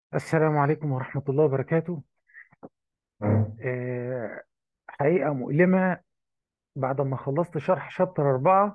السلام عليكم ورحمة الله وبركاته آه، حقيقة مؤلمة بعد ما خلصت شرح شابتر أربعة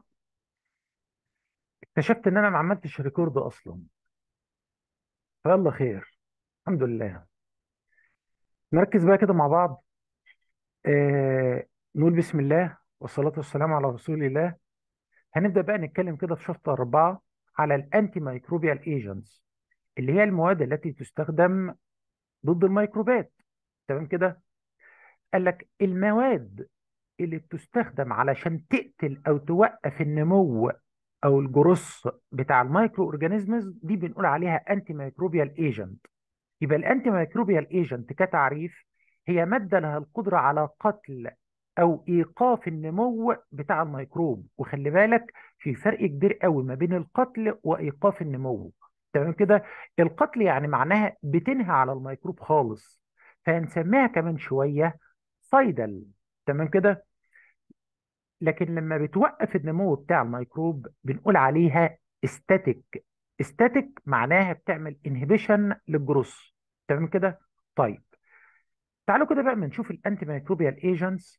اكتشفت إن أنا ما عملتش ريكورد أصلا فيلا خير الحمد لله نركز بقى كده مع بعض آه، نقول بسم الله والصلاة والسلام على رسول الله هنبدأ بقى نتكلم كده في شابتر أربعة على الأنتي مايكروبيال ايجنتس اللي هي المواد التي تستخدم ضد الميكروبات تمام كده قال لك المواد اللي بتستخدم علشان تقتل او توقف النمو او الجروس بتاع المايكرو اورجانيزمز دي بنقول عليها انتي ميكروبيال ايجنت يبقى الانتي ميكروبيال ايجنت كتعريف هي ماده لها القدره على قتل او ايقاف النمو بتاع الميكروب وخلي بالك في فرق كبير قوي ما بين القتل وايقاف النمو تمام كده القتل يعني معناها بتنهي على الميكروب خالص فهنسميها كمان شويه صيدل تمام كده لكن لما بتوقف النمو بتاع الميكروب بنقول عليها استاتيك استاتيك معناها بتعمل انهبيشن للجروس تمام كده طيب تعالوا كده بقى بنشوف الانتي ميكروبيال ايجنتس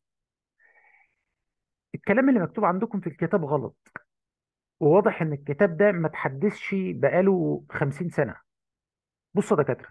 الكلام اللي مكتوب عندكم في الكتاب غلط وواضح ان الكتاب ده ما تحدثش بقاله 50 سنة بصوا يا دكاترة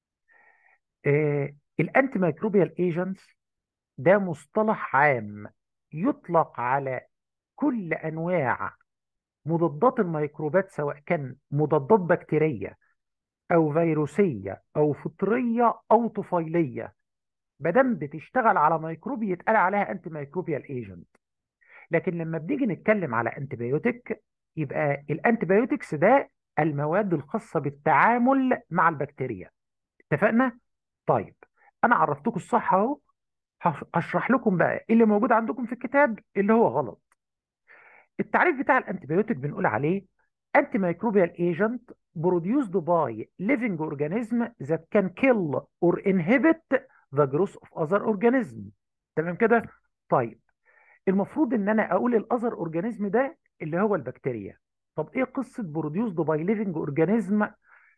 آه الانتي ميكروبيال ايجنتس ده مصطلح عام يطلق على كل انواع مضادات الميكروبات سواء كان مضادات بكتيرية أو فيروسية أو فطرية أو طفيلية مادام بتشتغل على ميكروب يتقال عليها أنتي ميكروبيال ايجنت لكن لما بنيجي نتكلم على أنتيبيوتيك يبقى الأنتيبيوتكس ده المواد الخاصة بالتعامل مع البكتيريا اتفقنا؟ طيب أنا عرفتكم الصح أهو هشرح لكم بقى إيه اللي موجود عندكم في الكتاب اللي هو غلط التعريف بتاع الانتيبيوتيك بنقول عليه anti microbial agent produced by living organism that can kill or inhibit the growth of other organism تمام كده طيب المفروض ان انا اقول الاذر اورجانيزم ده اللي هو البكتيريا طب ايه قصه produced by living organism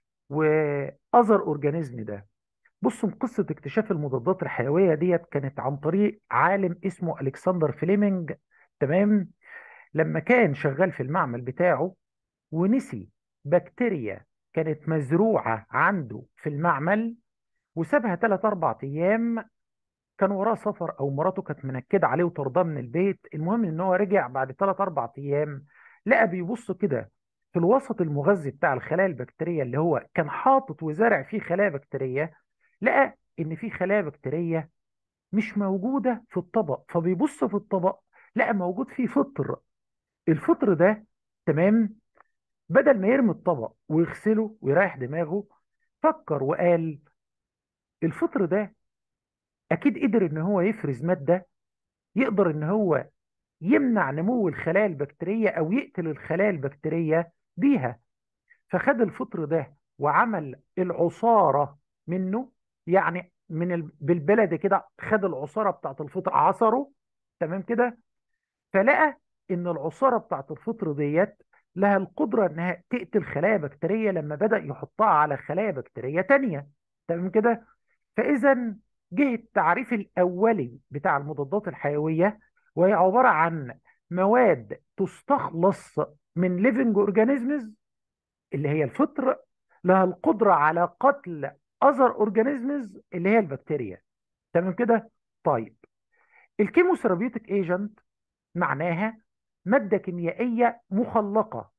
واذر اورجانيزم ده بصوا قصه اكتشاف المضادات الحيويه ديت كانت عن طريق عالم اسمه الكسندر فليمنج تمام لما كان شغال في المعمل بتاعه ونسي بكتيريا كانت مزروعة عنده في المعمل وسابها 3 4 ايام كان وراه سفر او مراته كانت منكده عليه وطرداه من البيت المهم ان هو رجع بعد 3 4 ايام لقى بيبص كده في الوسط المغذي بتاع الخلايا البكتيريه اللي هو كان حاطط وزارع فيه خلايا بكتيريه لقى ان في خلايا بكتيريه مش موجوده في الطبق فبيبص في الطبق لقى موجود فيه فطر الفطر ده تمام بدل ما يرمي الطبق ويغسله ويريح دماغه فكر وقال الفطر ده اكيد قدر ان هو يفرز ماده يقدر ان هو يمنع نمو الخلايا البكتيريه او يقتل الخلايا البكتيريه بيها فخد الفطر ده وعمل العصاره منه يعني من ال... بالبلدي كده خد العصاره بتاعت الفطر عصره تمام كده فلقى ان العصاره بتاعت الفطر ديت لها القدره انها تقتل خلايا بكتيريه لما بدأ يحطها على خلايا بكتيريه تانية تمام كده فاذا جه التعريف الاولي بتاع المضادات الحيويه وهي عباره عن مواد تستخلص من ليفنج اورجانيزمز اللي هي الفطر لها القدره على قتل اذر اورجانيزمز اللي هي البكتيريا تمام كده طيب الكيموثيرابيوتيك ايجنت معناها ماده كيميائيه مخلقه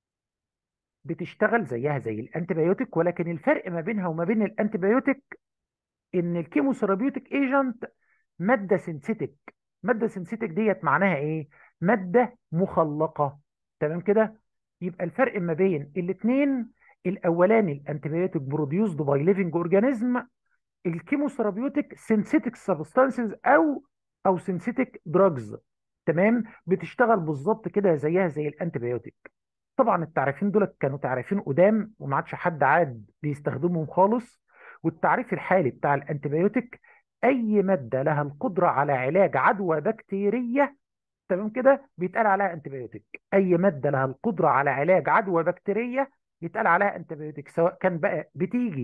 بتشتغل زيها زي الانتيبيوتيك ولكن الفرق ما بينها وما بين الانتيبيوتيك ان الكيموثيرابيوتيك ايجنت ماده سينثيتك ماده سينثيتك ديت معناها ايه ماده مخلقه تمام كده يبقى الفرق ما بين الاثنين الاولاني الانتيبيوتيك بروديوسد باي ليفنج اورجانيزم الكيموثيرابيوتيك سينثيتك سبستانسز او او سينثيتك دراجز تمام بتشتغل بالظبط كده زيها زي الانتيبيوتيك طبعا التعريفين دول كانوا تعريفين قدام وما عادش حد عاد بيستخدمهم خالص والتعريف الحالي بتاع الانتيبيوتيك اي ماده لها القدره على علاج عدوى بكتيريه تمام كده بيتقال عليها انتيبيوتيك اي ماده لها القدره على علاج عدوى بكتيريه يتقال عليها انتيبيوتيك سواء كان بقى بتيجي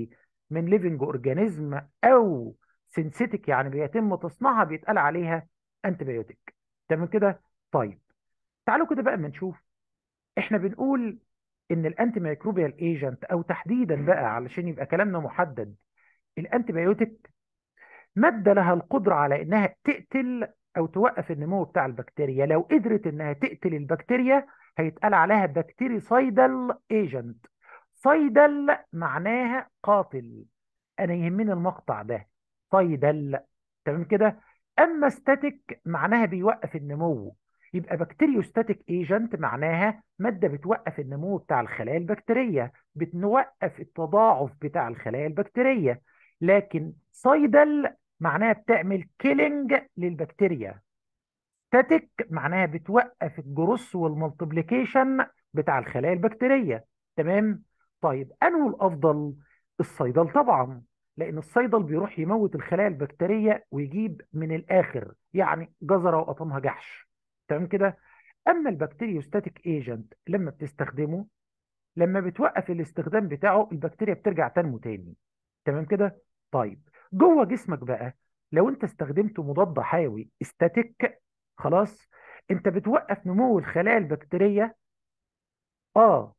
من ليفنج اورجانيزم او سينثيتك يعني بيتم تصنيعها بيتقال عليها انتبيوتيك تمام كده طيب تعالوا كده بقى اما نشوف احنا بنقول ان الانتي ميكروبيال ايجنت او تحديدا بقى علشان يبقى كلامنا محدد الانتيبيوتيك ماده لها القدره على انها تقتل او توقف النمو بتاع البكتيريا لو قدرت انها تقتل البكتيريا هيتقال عليها بكتيريسايدال ايجنت صيدل معناها قاتل انا يهمني المقطع ده صيدل تمام كده اما ستاتيك معناها بيوقف النمو يبقى بكتيريوستاتيك ايجنت معناها ماده بتوقف النمو بتاع الخلايا البكتيريه بتوقف التضاعف بتاع الخلايا البكتيريه لكن صيدل معناها بتعمل كيلينج للبكتيريا ستاتيك معناها بتوقف الجروس والمالتيبليكيشن بتاع الخلايا البكتيريه تمام طيب انه الافضل الصيدل طبعا لان الصيدل بيروح يموت الخلايا البكتيريه ويجيب من الاخر يعني جزره وقطمها جحش تمام كده اما البكتيريوستاتيك ايجنت لما بتستخدمه لما بتوقف الاستخدام بتاعه البكتيريا بترجع تنمو تاني تمام كده طيب جوه جسمك بقى لو انت استخدمت مضاد حيوي استاتيك خلاص انت بتوقف نمو الخلايا البكتيريه اه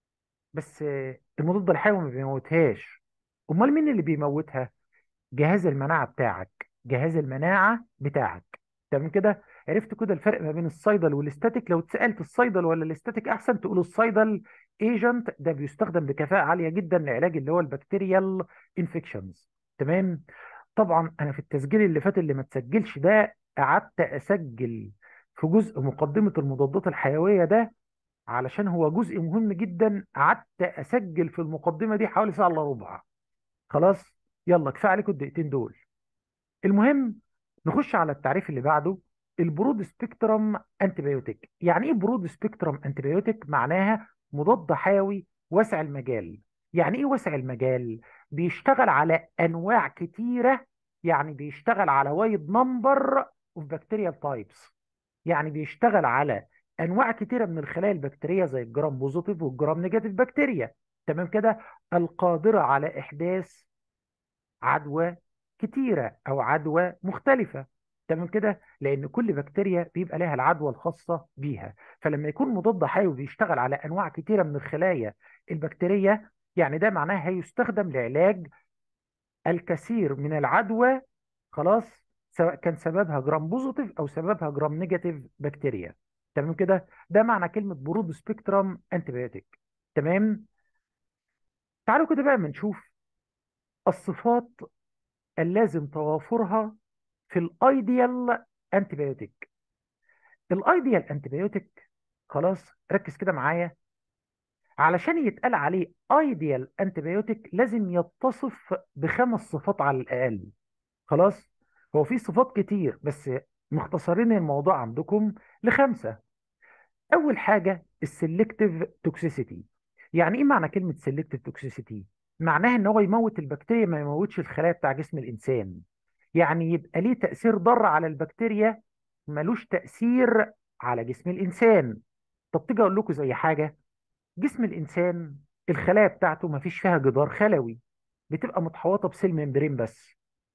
بس آه، المضاد الحيوي ما بيموتهاش امال مين اللي بيموتها جهاز المناعه بتاعك جهاز المناعه بتاعك تمام كده عرفت كده الفرق ما بين الصيدل والاستاتيك لو اتسالت الصيدل ولا الاستاتيك احسن تقول الصيدل ايجنت ده بيستخدم بكفاءه عاليه جدا لعلاج اللي هو البكتيريال انفكشنز تمام طبعا انا في التسجيل اللي فات اللي ما تسجلش ده قعدت اسجل في جزء مقدمه المضادات الحيويه ده علشان هو جزء مهم جدا قعدت اسجل في المقدمه دي حوالي ساعه الا ربع خلاص يلا كفايه عليكم الدقيقتين دول المهم نخش على التعريف اللي بعده البرود سبيكترم انتيبيوتيك يعني ايه برود سبيكترم انتيبيوتيك معناها مضاد حيوي واسع المجال يعني ايه واسع المجال بيشتغل على انواع كتيره يعني بيشتغل على وايد نمبر اوف بكتيريال تايبس يعني بيشتغل على انواع كتيره من الخلايا البكتيريه زي الجرام بوزيتيف والجرام نيجاتيف بكتيريا تمام كده القادره على احداث عدوى كتيره او عدوى مختلفه تمام كده لان كل بكتيريا بيبقى لها العدوى الخاصه بيها فلما يكون مضاد حيوي بيشتغل على انواع كتيره من الخلايا البكتيريه يعني ده معناه هيستخدم لعلاج الكثير من العدوى خلاص سواء كان سببها جرام بوزيتيف او سببها جرام نيجاتيف بكتيريا تمام كده ده معنى كلمه برود سبيكترم انتيبيوتيك تمام تعالوا كده بقى بنشوف الصفات اللازم توافرها في الايديال انتيبيوتيك الايديال انتيبيوتيك خلاص ركز كده معايا علشان يتقال عليه ايديال انتيبيوتيك لازم يتصف بخمس صفات على الاقل خلاص هو في صفات كتير بس مختصرين الموضوع عندكم لخمسه اول حاجه السلكتيف توكسيسيتي يعني ايه معنى كلمه سلكتيف توكسيسيتي معناها ان هو يموت البكتيريا ما يموتش الخلايا بتاع جسم الانسان يعني يبقى ليه تاثير ضار على البكتيريا ملوش تاثير على جسم الانسان طب تيجي اقول لكم زي حاجه جسم الانسان الخلايا بتاعته ما فيش فيها جدار خلوي بتبقى متحوطه بسيل ممبرين بس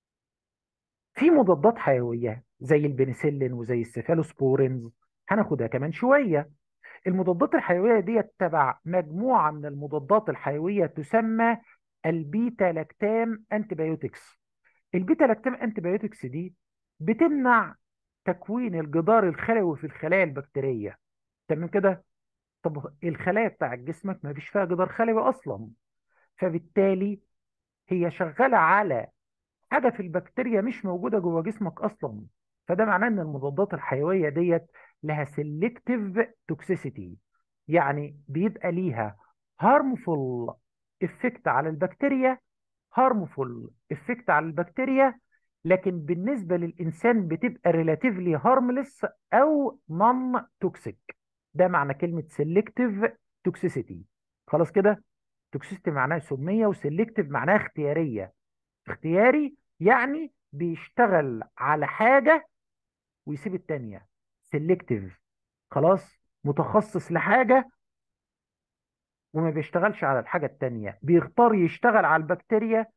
في مضادات حيويه زي البنسلين وزي السيفالوسبورينز هناخدها كمان شويه المضادات الحيويه دي تبع مجموعه من المضادات الحيويه تسمى البيتا لاكتام انتيبيوتكس البيتا لاكتام انتيبيوتكس دي بتمنع تكوين الجدار الخلوي في الخلايا البكتيريه تمام كده طب الخلايا بتاع جسمك ما فيش فيها جدار خلوي اصلا فبالتالي هي شغاله على حاجه في البكتيريا مش موجوده جوه جسمك اصلا فده معناه ان المضادات الحيويه ديت لها سيلكتيف توكسيسيتي يعني بيبقى ليها هارمفول افكت على البكتيريا هارمفول افكت على البكتيريا لكن بالنسبه للانسان بتبقى ريلاتيفلي هارملس او نون توكسيك ده معنى كلمه سيلكتيف توكسيسيتي خلاص كده توكسيسيتي معناها سميه وسيلكتيف معناها اختياريه اختياري يعني بيشتغل على حاجه ويسيب التانيه سيلكتيف خلاص متخصص لحاجه وما بيشتغلش على الحاجه التانيه بيختار يشتغل على البكتيريا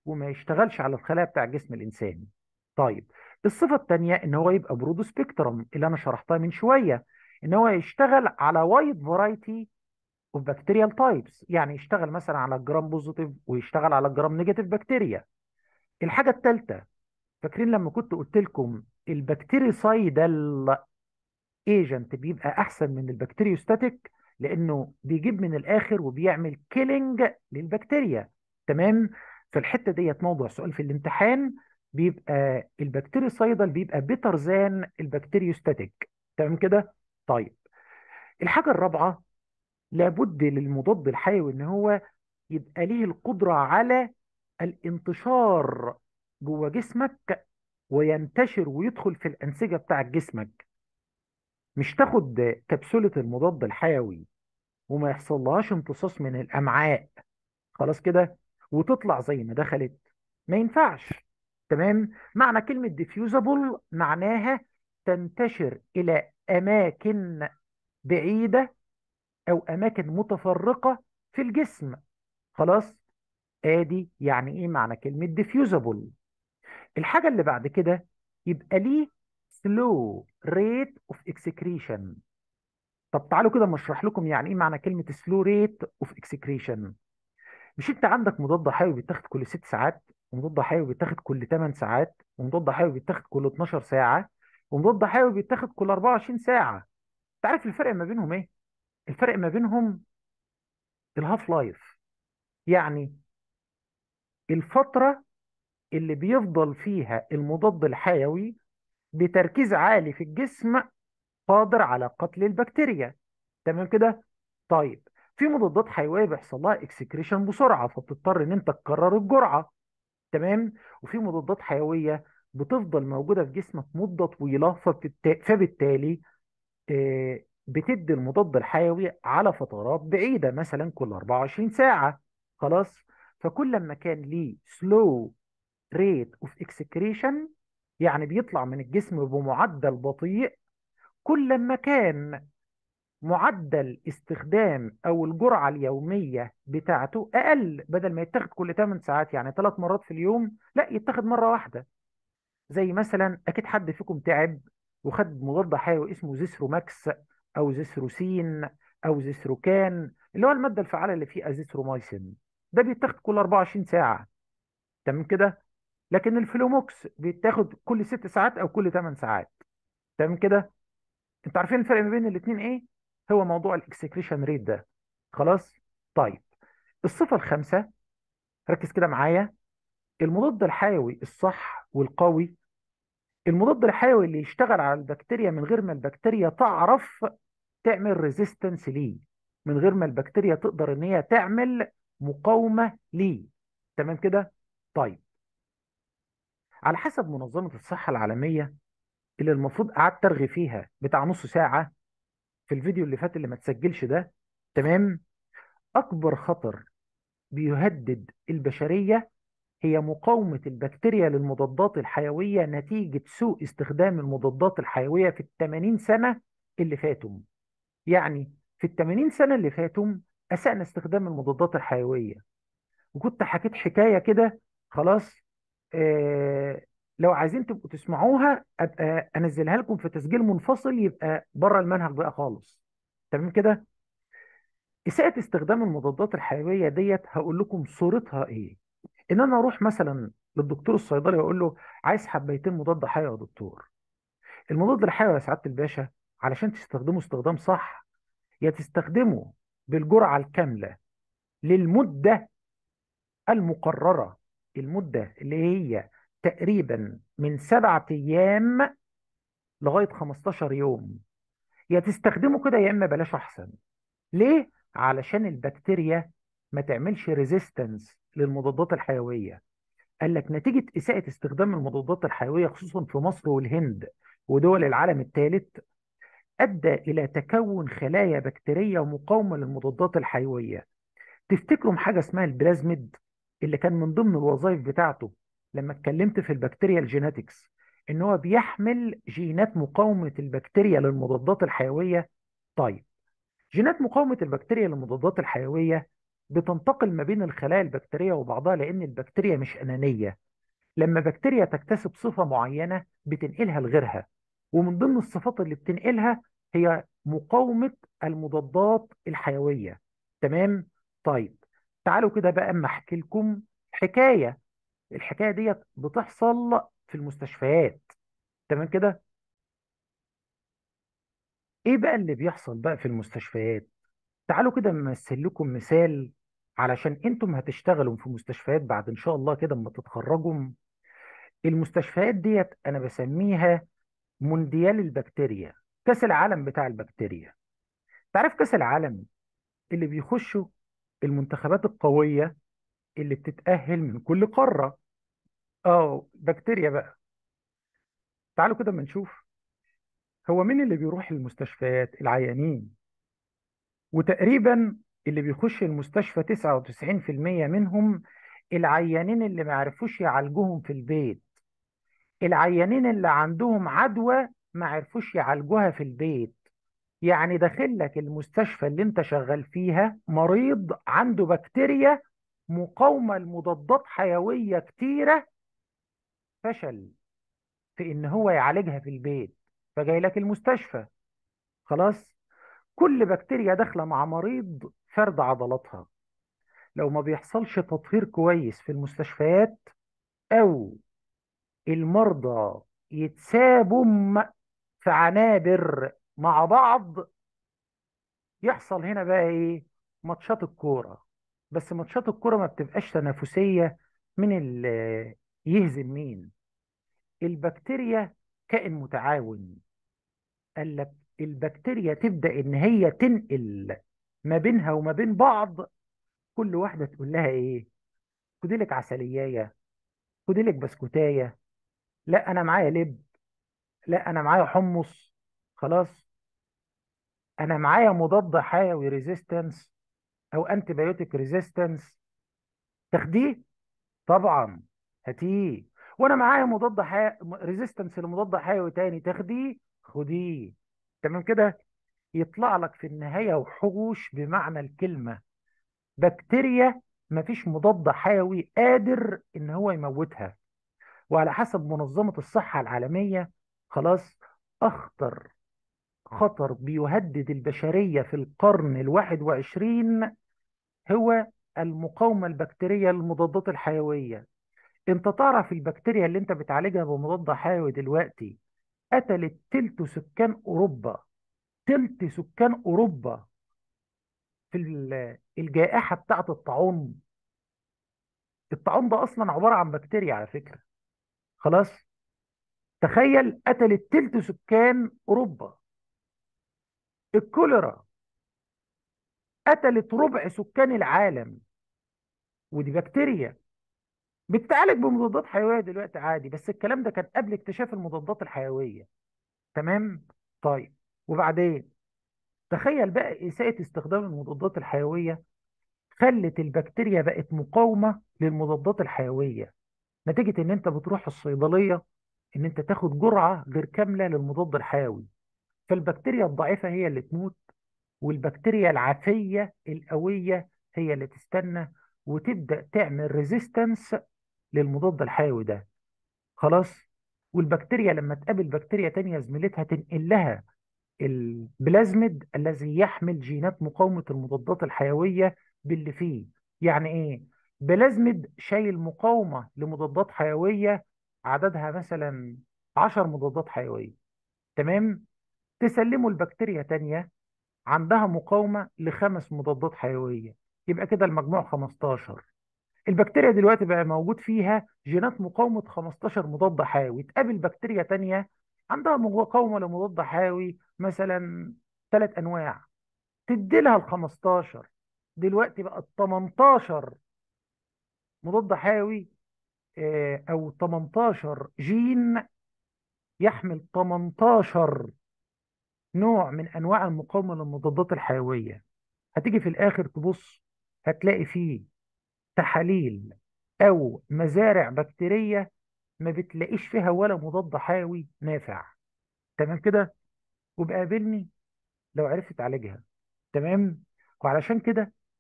وما يشتغلش على الخلايا بتاع الجسم الانساني طيب الصفه الثانيه ان هو يبقى برود سبيكترم اللي انا شرحتها من شويه ان هو يشتغل على وايد فرايتي اوف بكتيريال تايبس يعني يشتغل مثلا على الجرام بوزيتيف ويشتغل على الجرام نيجاتيف بكتيريا الحاجه الثالثه فاكرين لما كنت قلت لكم البكتيريسايدال ايجنت بيبقى احسن من البكتيريوستاتيك لانه بيجيب من الاخر وبيعمل كيلينج للبكتيريا تمام فالحته ديت موضوع سؤال في الامتحان بيبقى البكتيريسايدال بيبقى بيتر ذان البكتيريوستاتيك تمام كده طيب الحاجه الرابعه لابد للمضاد الحيوي ان هو يبقى ليه القدره على الانتشار جوه جسمك وينتشر ويدخل في الانسجه بتاع جسمك مش تاخد كبسولة المضاد الحيوي وما يحصلهاش امتصاص من الأمعاء خلاص كده وتطلع زي ما دخلت ما ينفعش تمام معنى كلمة diffusable معناها تنتشر إلى أماكن بعيدة أو أماكن متفرقة في الجسم خلاص آدي يعني إيه معنى كلمة diffusable الحاجة اللي بعد كده يبقى ليه slow rate of excretion طب تعالوا كده اشرح لكم يعني ايه معنى كلمة slow rate of excretion مش انت عندك مضاد حيوي بيتاخد كل 6 ساعات ومضاد حيوي بيتاخد كل 8 ساعات ومضاد حيوي بيتاخد كل 12 ساعة ومضاد حيوي بيتاخد كل 24 ساعة انت عارف الفرق ما بينهم ايه الفرق ما بينهم الهاف لايف يعني الفترة اللي بيفضل فيها المضاد الحيوي بتركيز عالي في الجسم قادر على قتل البكتيريا تمام كده طيب في مضادات حيويه بيحصل لها اكسكريشن بسرعه فبتضطر ان انت تكرر الجرعه تمام وفي مضادات حيويه بتفضل موجوده في جسمك مده طويله فبالت- فبالتالي آه، بتدي المضاد الحيوي على فترات بعيده مثلا كل 24 ساعه خلاص فكل ما كان ليه سلو ريت اوف اكسكريشن يعني بيطلع من الجسم بمعدل بطيء كل ما كان معدل استخدام او الجرعه اليوميه بتاعته اقل بدل ما يتاخد كل 8 ساعات يعني ثلاث مرات في اليوم لا يتاخد مره واحده زي مثلا اكيد حد فيكم تعب وخد مضاد حيوي اسمه زيثروماكس او زيثروسين او زيثروكان اللي هو الماده الفعاله اللي فيه ازيثرومايسين ده بيتاخد كل 24 ساعه تمام كده لكن الفلوموكس بيتاخد كل 6 ساعات او كل 8 ساعات تمام كده انتوا عارفين الفرق ما بين الاثنين ايه هو موضوع الاكسكريشن ريت ده خلاص طيب الصفه الخامسه ركز كده معايا المضاد الحيوي الصح والقوي المضاد الحيوي اللي يشتغل على البكتيريا من غير ما البكتيريا تعرف تعمل ريزيستنس ليه من غير ما البكتيريا تقدر ان هي تعمل مقاومه ليه تمام كده طيب على حسب منظمه الصحه العالميه اللي المفروض قعدت ارغي فيها بتاع نص ساعه في الفيديو اللي فات اللي ما تسجلش ده تمام اكبر خطر بيهدد البشريه هي مقاومه البكتيريا للمضادات الحيويه نتيجه سوء استخدام المضادات الحيويه في ال 80 سنه اللي فاتوا يعني في ال 80 سنه اللي فاتوا اسأنا استخدام المضادات الحيويه وكنت حكيت حكايه كده خلاص آه لو عايزين تبقوا تسمعوها ابقى انزلها لكم في تسجيل منفصل يبقى بره المنهج بقى خالص تمام كده إساءة استخدام المضادات الحيوية ديت هقول لكم صورتها إيه؟ إن أنا أروح مثلا للدكتور الصيدلي وأقول له عايز حبيتين مضاد حيوي يا دكتور. المضاد الحيوي يا سعادة الباشا علشان تستخدمه استخدام صح يا تستخدمه بالجرعة الكاملة للمدة المقررة المدة اللي هي تقريبا من سبعة أيام لغاية 15 يوم يا تستخدمه كده يا إما بلاش أحسن ليه؟ علشان البكتيريا ما تعملش ريزيستنس للمضادات الحيوية قال لك نتيجة إساءة استخدام المضادات الحيوية خصوصا في مصر والهند ودول العالم الثالث أدى إلى تكون خلايا بكتيرية مقاومة للمضادات الحيوية تفتكروا حاجة اسمها البلازميد اللي كان من ضمن الوظائف بتاعته لما اتكلمت في البكتيريا الجيناتكس ان هو بيحمل جينات مقاومة البكتيريا للمضادات الحيوية طيب جينات مقاومة البكتيريا للمضادات الحيوية بتنتقل ما بين الخلايا البكتيرية وبعضها لأن البكتيريا مش أنانية لما بكتيريا تكتسب صفة معينة بتنقلها لغيرها ومن ضمن الصفات اللي بتنقلها هي مقاومة المضادات الحيوية تمام طيب تعالوا كده بقى اما احكي لكم حكاية الحكاية ديت بتحصل في المستشفيات تمام كده ايه بقى اللي بيحصل بقى في المستشفيات تعالوا كده نمثل لكم مثال علشان انتم هتشتغلوا في مستشفيات بعد ان شاء الله كده اما تتخرجوا المستشفيات ديت انا بسميها مونديال البكتيريا كاس العالم بتاع البكتيريا تعرف كاس العالم اللي بيخشوا المنتخبات القوية اللي بتتأهل من كل قارة اه بكتيريا بقى تعالوا كده اما نشوف هو مين اللي بيروح المستشفيات العيانين وتقريبا اللي بيخش المستشفى 99% منهم العيانين اللي ما عرفوش يعالجوهم في البيت العيانين اللي عندهم عدوى ما عرفوش يعالجوها في البيت يعني داخل لك المستشفى اللي انت شغال فيها مريض عنده بكتيريا مقاومة لمضادات حيوية كتيرة فشل في ان هو يعالجها في البيت فجاي لك المستشفى خلاص كل بكتيريا داخلة مع مريض فرد عضلاتها لو ما بيحصلش تطهير كويس في المستشفيات او المرضى يتسابوا م- في عنابر مع بعض يحصل هنا بقى ايه ماتشات الكورة بس ماتشات الكورة ما بتبقاش تنافسية من اللي يهزم مين البكتيريا كائن متعاون قال لك البكتيريا تبدأ ان هي تنقل ما بينها وما بين بعض كل واحدة تقول لها ايه خدي لك عسلياية خدي لك بسكوتاية لا انا معايا لب لا انا معايا حمص خلاص انا معايا مضاد حيوي ريزيستنس او انتي بايوتيك ريزيستنس تاخديه طبعا هاتيه وانا معايا مضاد حي... ريزيستنس لمضاد حيوي تاني تاخديه خديه تمام كده يطلع لك في النهاية وحوش بمعنى الكلمة بكتيريا مفيش مضاد حيوي قادر ان هو يموتها وعلى حسب منظمة الصحة العالمية خلاص اخطر خطر بيهدد البشرية في القرن الواحد وعشرين هو المقاومة البكتيرية للمضادات الحيوية انت تعرف البكتيريا اللي انت بتعالجها بمضاد حيوي دلوقتي قتلت تلت سكان اوروبا تلت سكان اوروبا في ال- الجائحة بتاعة الطاعون الطاعون ده اصلا عبارة عن بكتيريا على فكرة خلاص تخيل قتلت تلت سكان اوروبا الكوليرا قتلت ربع سكان العالم ودي بكتيريا بتتعالج بمضادات حيوية دلوقتي عادي بس الكلام ده كان قبل اكتشاف المضادات الحيوية تمام طيب وبعدين تخيل بقى إساءة استخدام المضادات الحيوية خلت البكتيريا بقت مقاومة للمضادات الحيوية نتيجة ان انت بتروح الصيدلية ان انت تاخد جرعة غير كاملة للمضاد الحيوي فالبكتيريا الضعيفة هي اللي تموت والبكتيريا العافية القوية هي اللي تستنى وتبدأ تعمل ريزيستنس للمضاد الحيوي ده خلاص والبكتيريا لما تقابل بكتيريا تانية زميلتها تنقل لها البلازميد الذي يحمل جينات مقاومة المضادات الحيوية باللي فيه يعني ايه بلازميد شايل مقاومة لمضادات حيوية عددها مثلا 10 مضادات حيوية تمام تسلمه البكتيريا تانية عندها مقاومة لخمس مضادات حيوية يبقى كده المجموع 15 البكتيريا دلوقتي بقى موجود فيها جينات مقاومة 15 مضاد حيوي تقابل بكتيريا تانية عندها مقاومة لمضاد حيوي مثلا ثلاث أنواع تدي لها ال 15 دلوقتي بقى ال 18 مضاد حيوي آه، أو 18 جين يحمل 18 نوع من أنواع المقاومة للمضادات الحيوية هتيجي في الآخر تبص هتلاقي فيه تحاليل او مزارع بكتيريه ما بتلاقيش فيها ولا مضاد حيوي نافع تمام كده وبقابلني لو عرفت تعالجها تمام وعلشان كده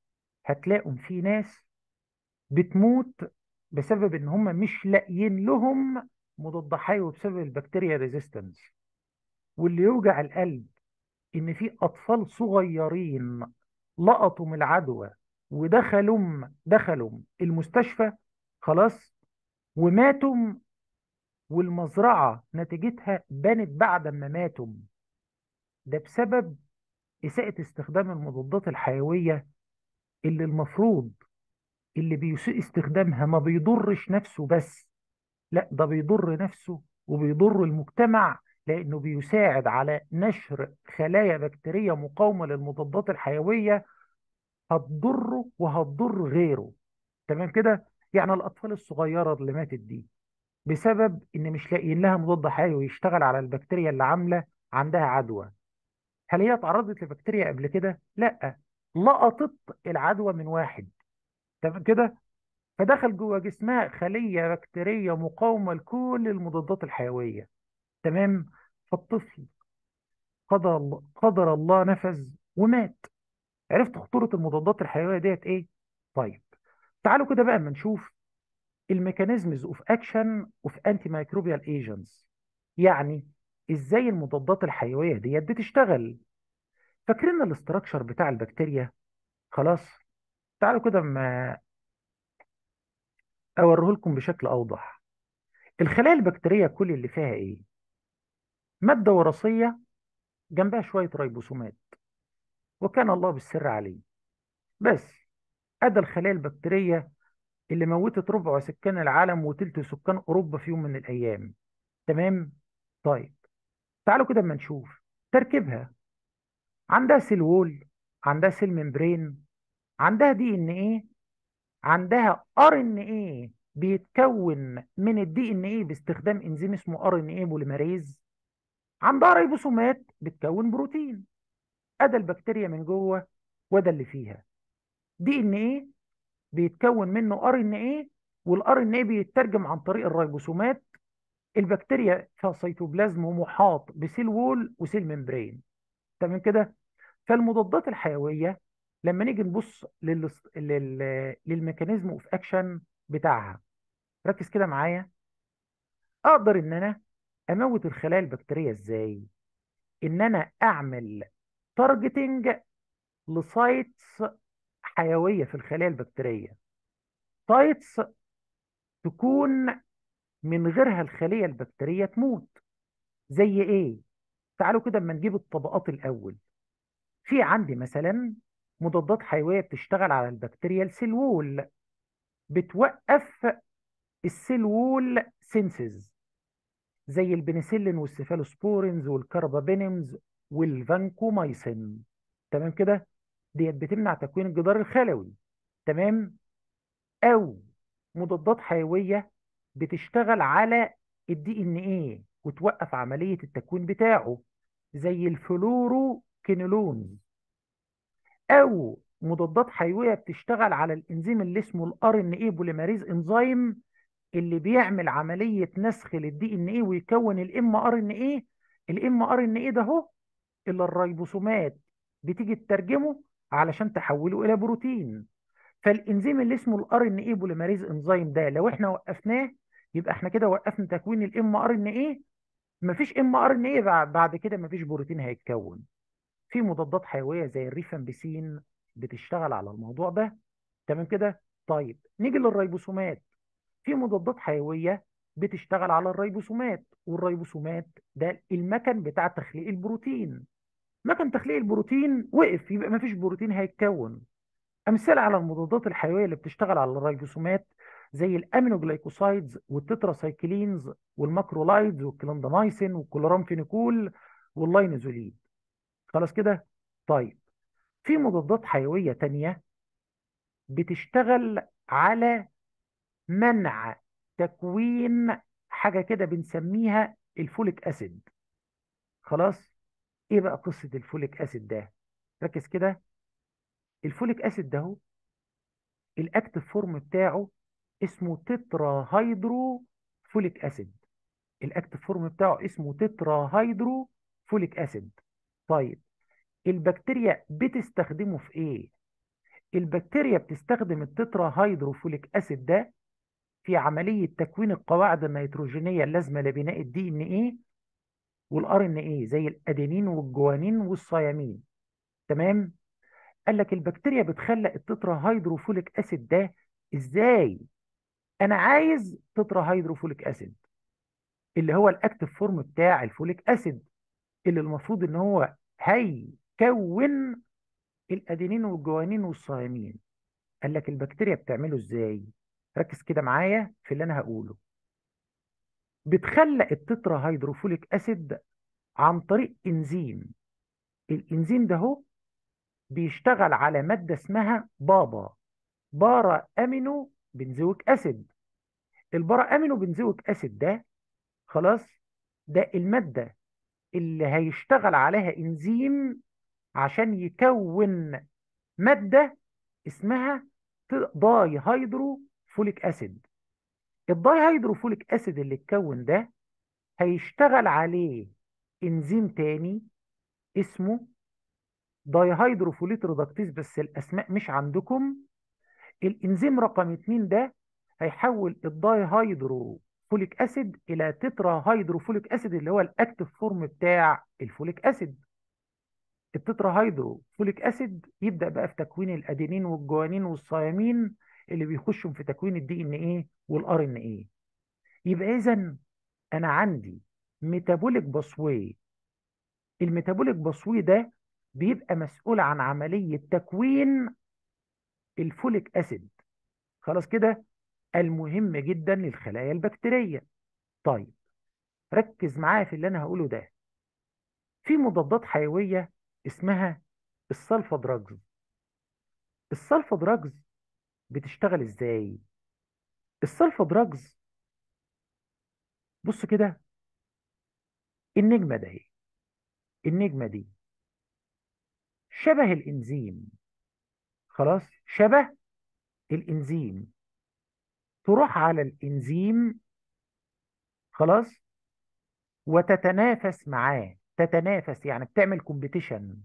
هتلاقوا في ناس بتموت بسبب ان هم مش لاقيين لهم مضاد حيوي بسبب البكتيريا ريزيستنس واللي يوجع القلب ان في اطفال صغيرين لقطوا من العدوى ودخلوا دخلوا المستشفى خلاص وماتوا والمزرعة نتيجتها بانت بعد ما ماتوا ده بسبب إساءة استخدام المضادات الحيوية اللي المفروض اللي بيسيء استخدامها ما بيضرش نفسه بس لا ده بيضر نفسه وبيضر المجتمع لأنه بيساعد على نشر خلايا بكتيرية مقاومة للمضادات الحيوية هتضره وهتضر غيره تمام كده يعني الأطفال الصغيرة اللي ماتت دي بسبب إن مش لاقيين لها مضاد حيوي يشتغل على البكتيريا اللي عاملة عندها عدوى هل هي اتعرضت لبكتيريا قبل كده؟ لا لقطت العدوى من واحد تمام كده فدخل جوه جسمها خلية بكتيرية مقاومة لكل المضادات الحيوية تمام فالطفل قدر الله قدر الله نفذ ومات عرفت خطورة المضادات الحيوية ديت ايه طيب تعالوا كده بقى اما نشوف الميكانيزمز اوف اكشن اوف انتي مايكروبيال ايجنتس يعني ازاي المضادات الحيوية ديت بتشتغل فاكرين الاستراكشر بتاع البكتيريا خلاص تعالوا كده اما اوريه لكم بشكل اوضح الخلايا البكتيرية كل اللي فيها ايه مادة وراثية جنبها شوية ريبوسومات وكان الله بالسر عليه بس ادى الخلايا البكتيرية اللي موتت ربع سكان العالم وتلت سكان اوروبا في يوم من الايام تمام طيب تعالوا كده اما نشوف تركيبها عندها سيل وول عندها سيل ممبرين عندها دي ان ايه عندها ار ان ايه بيتكون من الدي ان ايه باستخدام انزيم اسمه ار ان ايه بوليمريز عندها ريبوسومات بتكون بروتين ادى البكتيريا من جوه وده اللي فيها دي ان ايه بيتكون منه ار ان ايه والار ان ايه بيترجم عن طريق الريبوسومات البكتيريا فيها سيتوبلازم ومحاط بسيل وول وسيل ممبرين تمام كده فالمضادات الحيويه لما نيجي نبص لل... لل... للميكانيزم اوف اكشن بتاعها ركز كده معايا اقدر ان انا اموت الخلايا البكتيريه ازاي ان انا اعمل تارجتنج لسايتس حيويه في الخلايا البكتيريه سايتس تكون من غيرها الخليه البكتيريه تموت زي ايه تعالوا كده اما نجيب الطبقات الاول في عندي مثلا مضادات حيويه بتشتغل على البكتيريا سيل وول بتوقف السيل وول سينسز زي البنسلين والسيفالوسبورينز والكربابينيمز والفانكومايسين تمام كده ديت بتمنع تكوين الجدار الخلوي تمام او مضادات حيويه بتشتغل على الدي ان ايه وتوقف عمليه التكوين بتاعه زي الفلوروكينولونز او مضادات حيويه بتشتغل على الانزيم اللي اسمه الار ان ايه بوليماريز انزيم اللي بيعمل عمليه نسخ للدي ان ايه ويكون الام ار ان ايه الام ار ان ايه ده اهو اللي الريبوسومات بتيجي تترجمه علشان تحوله الى بروتين فالانزيم اللي اسمه الار ان ايه بوليماريز انزيم ده لو احنا وقفناه يبقى احنا كده وقفنا تكوين الام ار ان ايه مفيش ام ار ان ايه بعد كده مفيش بروتين هيتكون في مضادات حيويه زي الريفامبيسين بتشتغل على الموضوع ده تمام كده طيب نيجي للريبوسومات في مضادات حيويه بتشتغل على الريبوسومات والريبوسومات ده المكن بتاع تخليق البروتين مكن تخليق البروتين وقف يبقى مفيش بروتين هيتكون امثله على المضادات الحيويه اللي بتشتغل على الريبوسومات زي الامينوجلايكوسايدز والتتراسايكلينز والماكرولايدز والكلاندامايسين والكلورامفينيكول واللاينزوليد خلاص كده طيب في مضادات حيويه تانية بتشتغل على منع تكوين حاجه كده بنسميها الفوليك اسيد خلاص ايه بقى قصه الفوليك اسيد ده ركز كده الفوليك اسيد ده هو الاكتف فورم بتاعه اسمه تترا هيدرو فوليك اسيد الاكتف فورم بتاعه اسمه تترا هيدرو فوليك اسيد طيب البكتيريا بتستخدمه في ايه البكتيريا بتستخدم التترا هيدروفوليك اسيد ده في عمليه تكوين القواعد النيتروجينيه اللازمه لبناء الدي ان ايه والار ان ايه زي الادينين والجوانين والصيامين تمام قال لك البكتيريا بتخلق التترا هيدروفوليك اسيد ده ازاي انا عايز تترا هيدروفوليك اسيد اللي هو الاكتف فورم بتاع الفوليك اسيد اللي المفروض ان هو هيكون الادينين والجوانين والصيامين قال لك البكتيريا بتعمله ازاي ركز كده معايا في اللي انا هقوله بتخلق التترا هيدروفوليك اسيد عن طريق انزيم الانزيم ده هو بيشتغل على ماده اسمها بابا بارا امينو بنزويك اسيد البارا امينو بنزويك اسيد ده خلاص ده الماده اللي هيشتغل عليها انزيم عشان يكون ماده اسمها داي هيدرو فوليك اسيد الداي هيدرو فوليك اسيد اللي اتكون ده هيشتغل عليه انزيم تاني اسمه داي هيدرو فوليت ريدكتيز بس الاسماء مش عندكم الانزيم رقم 2 ده هيحول الداي هيدرو فوليك اسيد الى تترا هيدرو فوليك اسيد اللي هو الاكتف فورم بتاع الفوليك اسيد التترا هيدرو فوليك اسيد يبدا بقى في تكوين الادينين والجوانين والصيامين اللي بيخشوا في تكوين الدي ان ايه والار ان ايه يبقى اذا انا عندي ميتابوليك باسواي الميتابوليك باسواي ده بيبقى مسؤول عن عمليه تكوين الفوليك اسيد خلاص كده المهم جدا للخلايا البكتيريه طيب ركز معايا في اللي انا هقوله ده في مضادات حيويه اسمها السلفا دراجز السلفا دراجز بتشتغل ازاي السلفا دراجز بص كده النجمه ده اهي النجمه دي شبه الانزيم خلاص شبه الانزيم تروح على الانزيم خلاص وتتنافس معاه تتنافس يعني بتعمل كومبيتيشن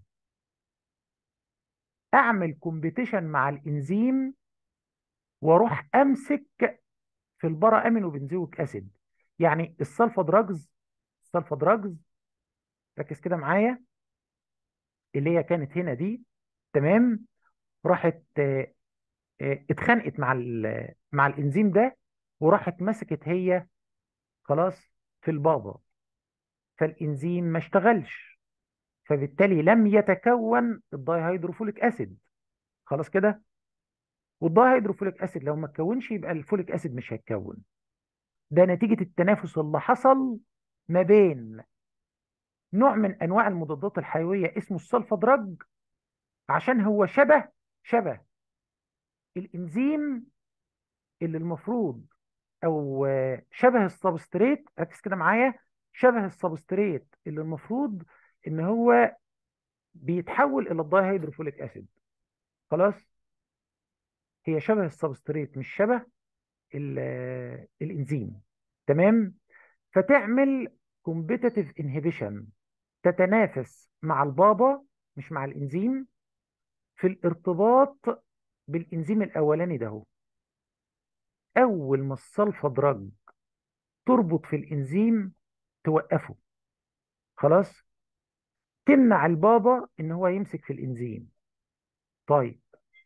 اعمل كومبيتيشن مع الانزيم واروح امسك في البرا امينو بنزويك اسيد يعني السلفا دراجز السلفا دراجز ركز كده معايا اللي هي كانت هنا دي تمام راحت آه، آه، اتخانقت مع ال- مع الانزيم ده وراحت مسكت هي خلاص في البابا فالانزيم ما اشتغلش فبالتالي لم يتكون الداي هيدروفوليك اسيد خلاص كده والداي هيدروفوليك اسيد لو ما اتكونش يبقى الفوليك اسيد مش هيتكون ده نتيجة التنافس اللي حصل ما بين نوع من انواع المضادات الحيوية اسمه السلفا دراج عشان هو شبه شبه الانزيم اللي المفروض او آه، شبه السبستريت ركز كده معايا شبه السبستريت اللي المفروض ان هو بيتحول الى الداي هيدروفوليك اسيد خلاص هي شبه السبستريت مش شبه ال- آه، الانزيم تمام فتعمل كومبيتيتيف انهبيشن تتنافس مع البابا مش مع الانزيم في الارتباط بالانزيم الاولاني ده هو. اول ما السلفا دراج تربط في الانزيم توقفه خلاص تمنع البابا ان هو يمسك في الانزيم طيب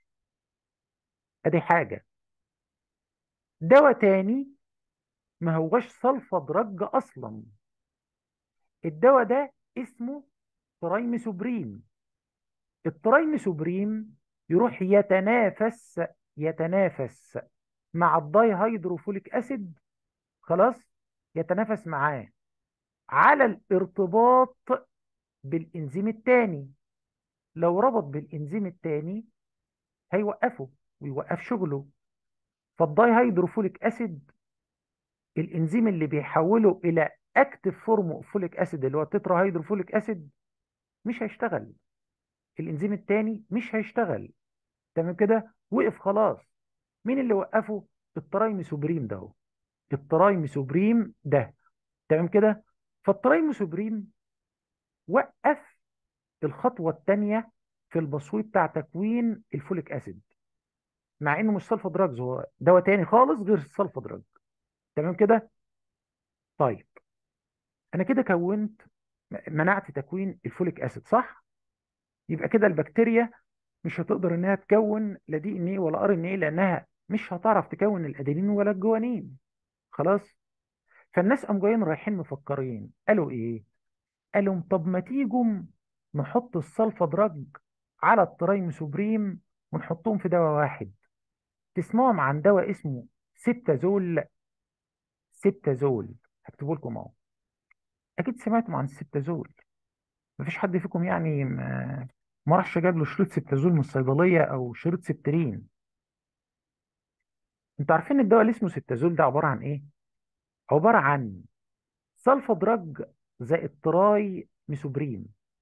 ادي حاجة دواء تاني ما هوش سلفا دراج اصلا الدواء ده اسمه ترايميسوبريم الترايميسوبريم يروح يتنافس يتنافس مع الداي هيدروفوليك اسيد خلاص يتنافس معاه على الارتباط بالانزيم التاني لو ربط بالانزيم التاني هيوقفه ويوقف شغله فالداي هيدروفوليك اسيد الانزيم اللي بيحوله الى اكتف فورم اوف فوليك اسيد اللي هو التترا هيدروفوليك اسيد مش هيشتغل الانزيم التاني مش هيشتغل تمام كده وقف خلاص مين اللي وقفه الترايميسوبريم ده هو. الترايميسوبريم ده تمام كده فالترايميسوبريم وقف الخطوة الثانية في البصوي بتاع تكوين الفوليك اسيد مع انه مش سلفا دراجز هو دواء تاني خالص غير السلفا دراج تمام كده طيب انا كده كونت منعت تكوين الفوليك اسيد صح يبقى كده البكتيريا مش هتقدر انها تكون لا دي ان ايه ولا ار ان ايه لانها مش هتعرف تكون الادينين ولا الجوانين خلاص فالناس قاموا جايين رايحين مفكرين قالوا ايه قالوا طب ما تيجوا نحط السلفا دراج على الترايموسوبريم ونحطهم في دواء واحد تسمعوا عن دواء اسمه سيبتازول سيبتازول هكتبه لكم اهو اكيد سمعتم عن السيبتازول مفيش حد فيكم يعني ما ما راحش جاب له شريط سيبتازول من الصيدليه او شريط سبترين انتوا عارفين الدواء اللي اسمه سيبتازول ده عباره عن ايه عباره عن سلفا دراج زائد تراي ميسوبريم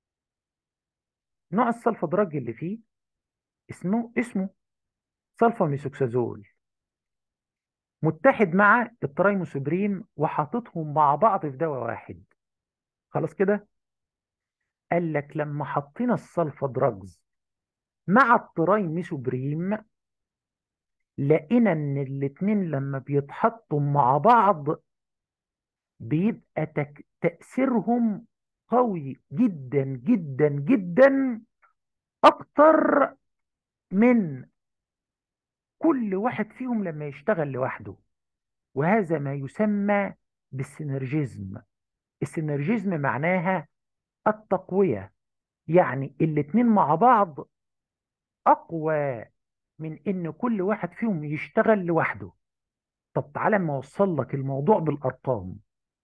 نوع السلفا دراج اللي فيه اسمه اسمه سلفا ميثوكسازول متحد مع الترايموسوبريم وحاططهم مع بعض في دواء واحد خلاص كده قال لك لما حطينا السلفا دراجز مع الترايميسوبريم لقينا ان الاتنين لما بيتحطوا مع بعض بيبقى تك... تأثيرهم قوي جدا جدا جدا اكتر من كل واحد فيهم لما يشتغل لوحده وهذا ما يسمى بالسينرجيزم السينرجيزم معناها التقوية يعني الاتنين مع بعض أقوى من إن كل واحد فيهم يشتغل لوحده طب تعالى ما أوصل لك الموضوع بالأرقام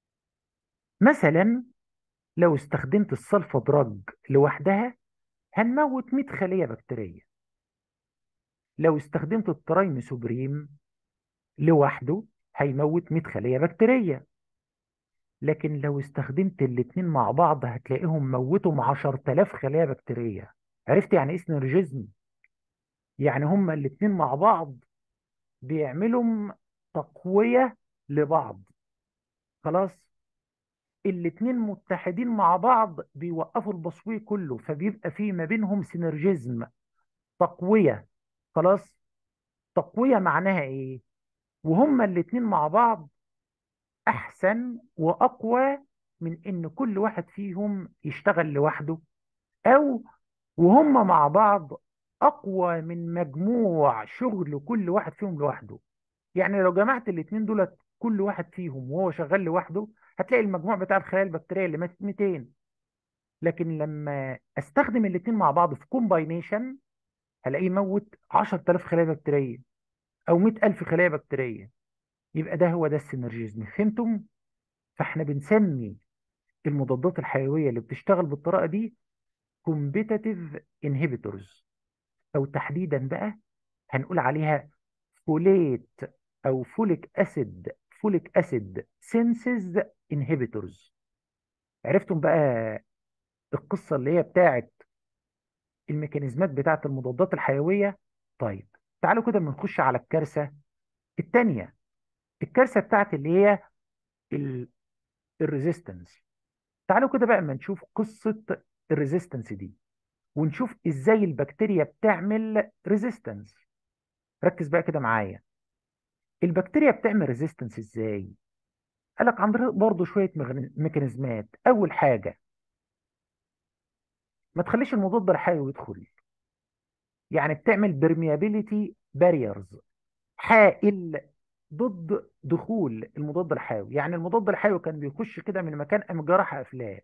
مثلا لو استخدمت السلفا دراج لوحدها هنموت 100 خلية بكتيرية لو استخدمت الترايميسوبريم لوحده هيموت 100 خلية بكتيرية لكن لو استخدمت الاتنين مع بعض هتلاقيهم موتهم 10000 خلية بكتيرية عرفت يعني ايه سينرجيزم يعني هما الاتنين مع بعض بيعملوا تقوية لبعض خلاص الاتنين متحدين مع بعض بيوقفوا البصوي كله فبيبقى في ما بينهم سينرجيزم تقوية خلاص تقوية معناها ايه وهما الاتنين مع بعض احسن واقوى من ان كل واحد فيهم يشتغل لوحده او وهم مع بعض اقوى من مجموع شغل كل واحد فيهم لوحده يعني لو جمعت الاتنين دولت كل واحد فيهم وهو شغال لوحده هتلاقي المجموع بتاع الخلايا البكتيريه اللي ماتت 200 لكن لما استخدم الاتنين مع بعض في كومباينيشن هلاقيه يموت 10000 خلايا بكتيريه او 100000 خلايا بكتيريه يبقى ده هو ده السينرجيزم فهمتم فاحنا بنسمي المضادات الحيويه اللي بتشتغل بالطريقه دي كومبيتيتيف انهبيتورز او تحديدا بقى هنقول عليها فوليت او فوليك اسيد فوليك اسيد سينسز انهبيتورز عرفتم بقى القصه اللي هي بتاعت الميكانيزمات بتاعت المضادات الحيويه طيب تعالوا كده بنخش على الكارثه الثانيه الكارثه بتاعت اللي هي الريزيستنس تعالوا كده بقى اما نشوف قصه الريزيستنس دي ونشوف ازاي البكتيريا بتعمل ريزيستنس ركز بقى كده معايا البكتيريا بتعمل ريزيستنس ازاي قالك عن طريق برضه شويه ميكانيزمات اول حاجه ما تخليش المضاد الحيوي يدخل يعني بتعمل برميابيليتي باريرز حائل ضد دخول المضاد الحيوي يعني المضاد الحيوي كان بيخش كده من مكان قام جرح افلاه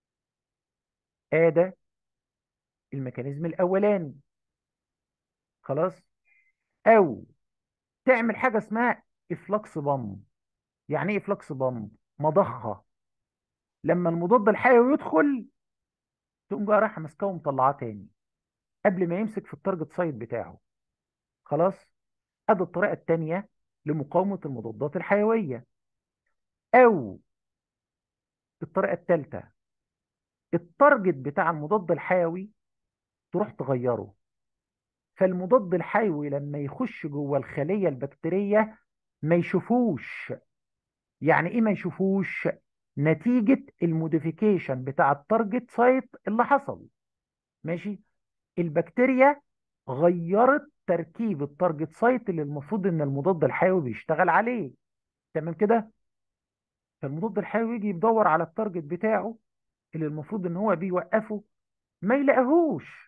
ادى الميكانيزم الاولاني خلاص او تعمل حاجه اسمها افلاكس بامب يعني ايه افلاكس بامب مضخه لما المضاد الحيوي يدخل تقوم جايه رايحه ماسكاه ومطلعاه تاني قبل ما يمسك في التارجت سايت بتاعه خلاص ادي الطريقه الثانيه لمقاومه المضادات الحيويه او الطريقه الثالثه التارجت بتاع المضاد الحيوي تروح تغيره فالمضاد الحيوي لما يخش جوه الخليه البكتيريه ما يشوفوش يعني ايه ما يشوفوش نتيجه الموديفيكيشن بتاع التارجت سايت اللي حصل ماشي البكتيريا غيرت تركيب التارجت سايت اللي المفروض ان المضاد الحيوي بيشتغل عليه تمام كده فالمضاد الحيوي يجي يدور على التارجت بتاعه اللي المفروض ان هو بيوقفه ما يلاقيهوش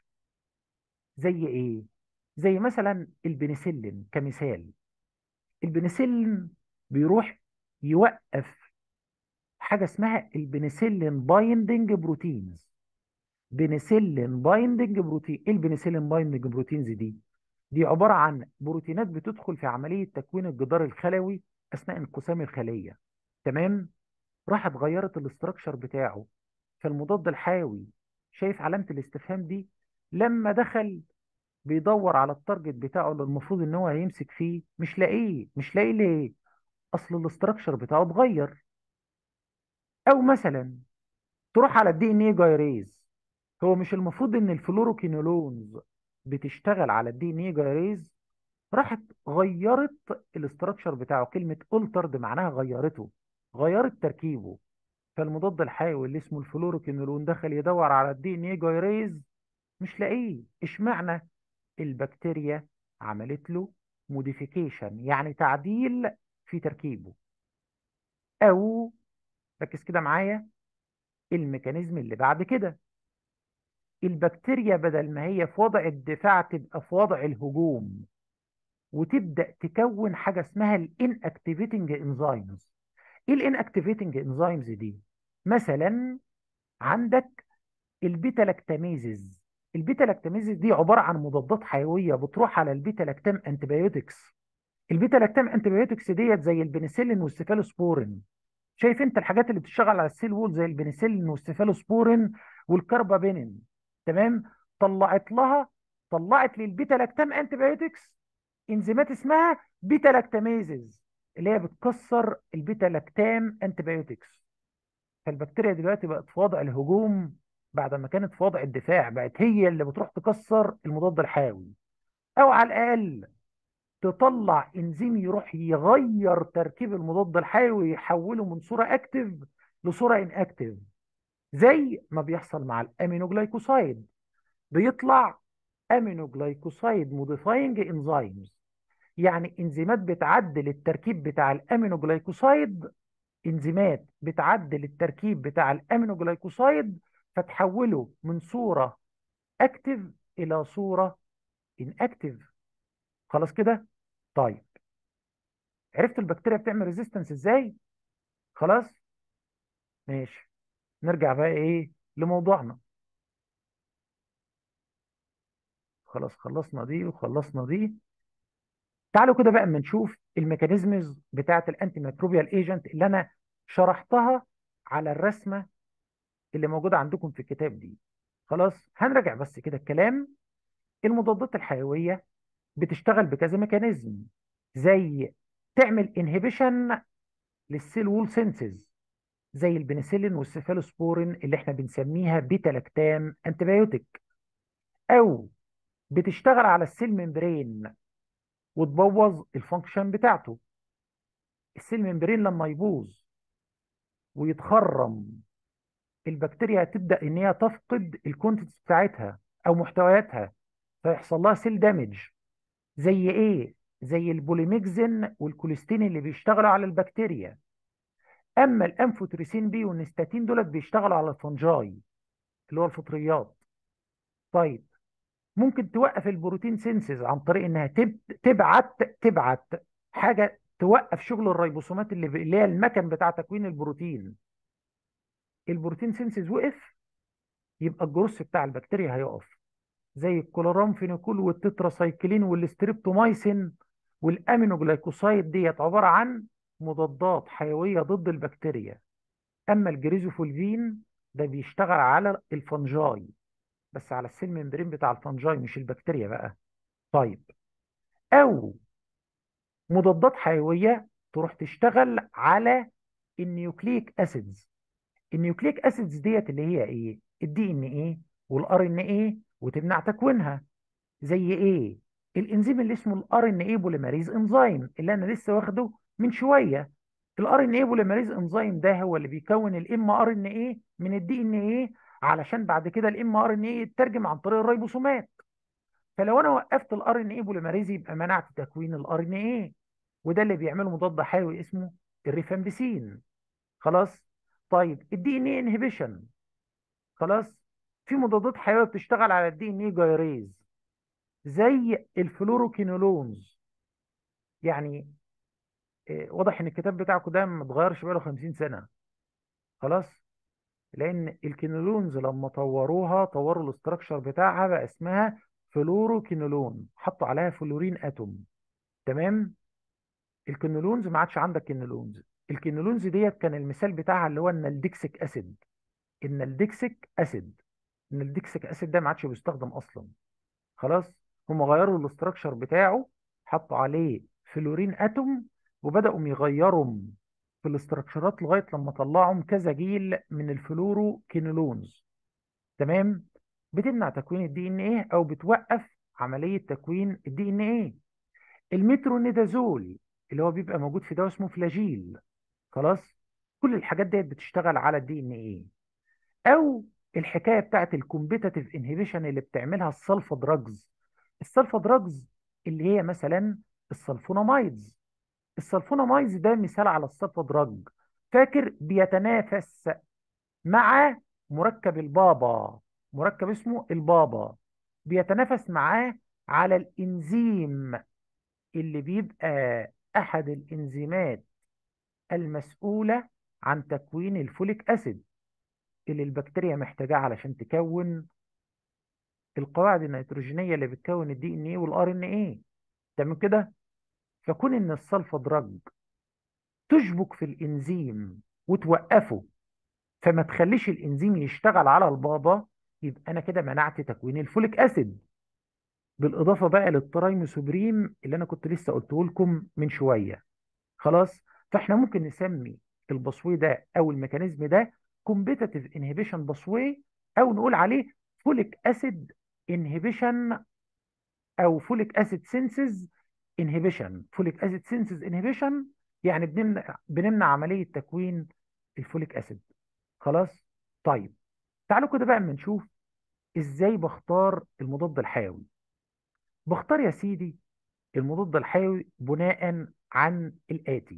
زي ايه زي مثلا البنسلين كمثال البنسلين بيروح يوقف حاجه اسمها البنسلين بايندنج بروتينز بنسلين بايندنج بروتين ايه البنسلين بايندنج بروتينز دي دي عباره عن بروتينات بتدخل في عمليه تكوين الجدار الخلوي اثناء انقسام الخليه تمام راحت غيرت الاستراكشر بتاعه فالمضاد الحيوي شايف علامه الاستفهام دي لما دخل بيدور على التارجت بتاعه اللي المفروض ان هو هيمسك فيه مش لاقيه مش لاقيه ليه اصل الاستراكشر بتاعه اتغير او مثلا تروح على الدي ان ايه جايريز هو مش المفروض ان الفلوروكينولونز بتشتغل على الدي ان ايه جايريز راحت غيرت الاستراكشر بتاعه كلمه الترد معناها غيرته غيرت تركيبه فالمضاد الحيوي اللي اسمه الفلوروكينولون دخل يدور على الدي ان ايه جايريز مش لاقيه اشمعنى البكتيريا عملت له موديفيكيشن يعني تعديل في تركيبه او ركز كده معايا الميكانيزم اللي بعد كده البكتيريا بدل ما هي في وضع الدفاع تبقى في وضع الهجوم وتبدا تكون حاجه اسمها الان اكتيفيتنج انزيمز ايه الان اكتيفيتنج انزيمز دي مثلا عندك البيتا لاكتاميزز البيتا لاكتاميزز دي عباره عن مضادات حيويه بتروح على البيتا لاكتام انتبيوتكس البيتا لاكتام انتبيوتكس ديت زي البنسلين والسيفالوسبورين شايف انت الحاجات اللي بتشتغل على السيل وول زي البنسلين والسيفالوسبورين والكربابينين تمام طلعت لها طلعت للبيتا لاكتام انتبيوتكس انزيمات اسمها بيتا لاكتاميزز اللي هي بتكسر البيتا لاكتام انتبيوتكس فالبكتيريا دلوقتي بقت في وضع الهجوم بعد ما كانت في وضع الدفاع بقت هي اللي بتروح تكسر المضاد الحيوي او على الاقل تطلع انزيم يروح يغير تركيب المضاد الحيوي ويحوله من صوره اكتف لصوره ان اكتف زي ما بيحصل مع الامينوجلايكوسايد بيطلع امينوجلايكوسايد موديفاينج انزيمز يعني انزيمات بتعدل التركيب بتاع الامينوجلايكوسايد انزيمات بتعدل التركيب بتاع الامينوجلايكوسايد فتحوله من صوره اكتف الى صوره ان اكتف خلاص كده طيب عرفت البكتيريا بتعمل ريزيستنس ازاي خلاص ماشي نرجع بقى ايه لموضوعنا خلاص خلصنا دي وخلصنا دي تعالوا كده بقى اما نشوف الميكانيزمز بتاعه الانتي ميكروبيال ايجنت اللي انا شرحتها على الرسمه اللي موجوده عندكم في الكتاب دي خلاص هنراجع بس كده الكلام المضادات الحيويه بتشتغل بكذا ميكانيزم زي تعمل انهبيشن للسيل وول سينسز زي البنسلين والسيفالوسبورين اللي احنا بنسميها بيتا لاكتام انتبيوتيك او بتشتغل على السيل ممبرين وتبوظ الفانكشن بتاعته السيل ممبرين لما يبوظ ويتخرم البكتيريا هتبدا ان هي تفقد الكونتنتس بتاعتها او محتوياتها فيحصل لها سيل دامج زي ايه زي البوليميكزين والكوليستين اللي بيشتغلوا على البكتيريا اما الانفوتريسين بي والنستاتين دولت بيشتغلوا على الفنجاي اللي هو الفطريات طيب ممكن توقف البروتين سينسز عن طريق انها تب... تبعت تبعت حاجه توقف شغل الريبوسومات اللي, ب... اللي هي المكن بتاع تكوين البروتين البروتين سينسز وقف يبقى الجروس بتاع البكتيريا هيقف زي الكلورامفينيكول والتتراسايكلين والستريبتومايسين والامينوجلايكوسايد ديت عباره عن مضادات حيويه ضد البكتيريا اما الجريزوفولفين ده بيشتغل على الفنجاي بس على السيل ممبرين بتاع الفنجاي مش البكتيريا بقى طيب او مضادات حيويه تروح تشتغل على النيوكليك اسيدز النيوكليك اسيدز ديت اللي هي ايه الدي ان ايه والار ان ايه وتمنع تكوينها زي ايه الانزيم اللي اسمه الار ان ايه بوليمريز انزيم اللي انا لسه واخده من شويه الار ان ايه بوليمريز انزيم ده هو اللي بيكون الام ار ان ايه من الدي ان ايه علشان بعد كده الام ار ان اي يترجم عن طريق الريبوسومات فلو انا وقفت الار ان اي بوليمريز يبقى منعت تكوين الار ان اي وده اللي بيعمله مضاد حيوي اسمه الريفامبيسين خلاص طيب الدي ان اي انهبيشن خلاص في مضادات حيويه بتشتغل على الدي ان اي جايريز زي الفلوروكينولونز يعني إيه، واضح ان الكتاب بتاعكم ده ما اتغيرش بقاله 50 سنه خلاص لان الكينولونز لما طوروها طوروا الاستراكشر بتاعها بقى اسمها فلوروكينولون حطوا عليها فلورين اتوم تمام الكينولونز ما عادش عندك كينولونز الكينولونز ديت كان المثال بتاعها اللي هو النالدكسيك اسيد النالدكسيك اسيد النالدكسيك اسيد ده ما عادش بيستخدم اصلا خلاص هم غيروا الاستراكشر بتاعه حطوا عليه فلورين اتوم وبداوا يغيروا في الاستراكشرات لغايه لما طلعوا كذا جيل من الفلوروكينولونز تمام بتمنع تكوين الدي ان ايه او بتوقف عمليه تكوين الدي ان ايه المترونيدازول اللي هو بيبقى موجود في دواء اسمه فلاجيل خلاص كل الحاجات ديت بتشتغل على الدي ان ايه او الحكايه بتاعت الكومبيتاتيف انهبيشن اللي بتعملها السلفا دراجز السلفا دراجز اللي هي مثلا السلفونامايدز السلفونامايدز ده مثال على السلفا دراج فاكر بيتنافس مع مركب البابا مركب اسمه البابا بيتنافس معاه على الانزيم اللي بيبقى احد الانزيمات المسؤولة عن تكوين الفوليك اسيد اللي البكتيريا محتاجاه علشان تكون القواعد النيتروجينية اللي بتكون الدي ان ايه والار ان ايه تمام كده فكون ان السلفا دراج تشبك في الانزيم وتوقفه فما تخليش الانزيم يشتغل على البابا يبقى انا كده منعت تكوين الفوليك اسيد بالاضافه بقى للترايموسوبريم اللي انا كنت لسه قلته لكم من شويه خلاص فاحنا ممكن نسمي البصوي ده او الميكانيزم ده كومبيتيتيف انهبيشن بصوي او نقول عليه فوليك اسيد انهبيشن او فوليك اسيد سينسز انهبيشن فوليك اسيد سينسز انهبيشن يعني بنمنع بنمنع عمليه تكوين الفوليك اسيد خلاص طيب تعالوا كده بقى اما نشوف ازاي بختار المضاد الحيوي بختار يا سيدي المضاد الحيوي بناء عن الآتي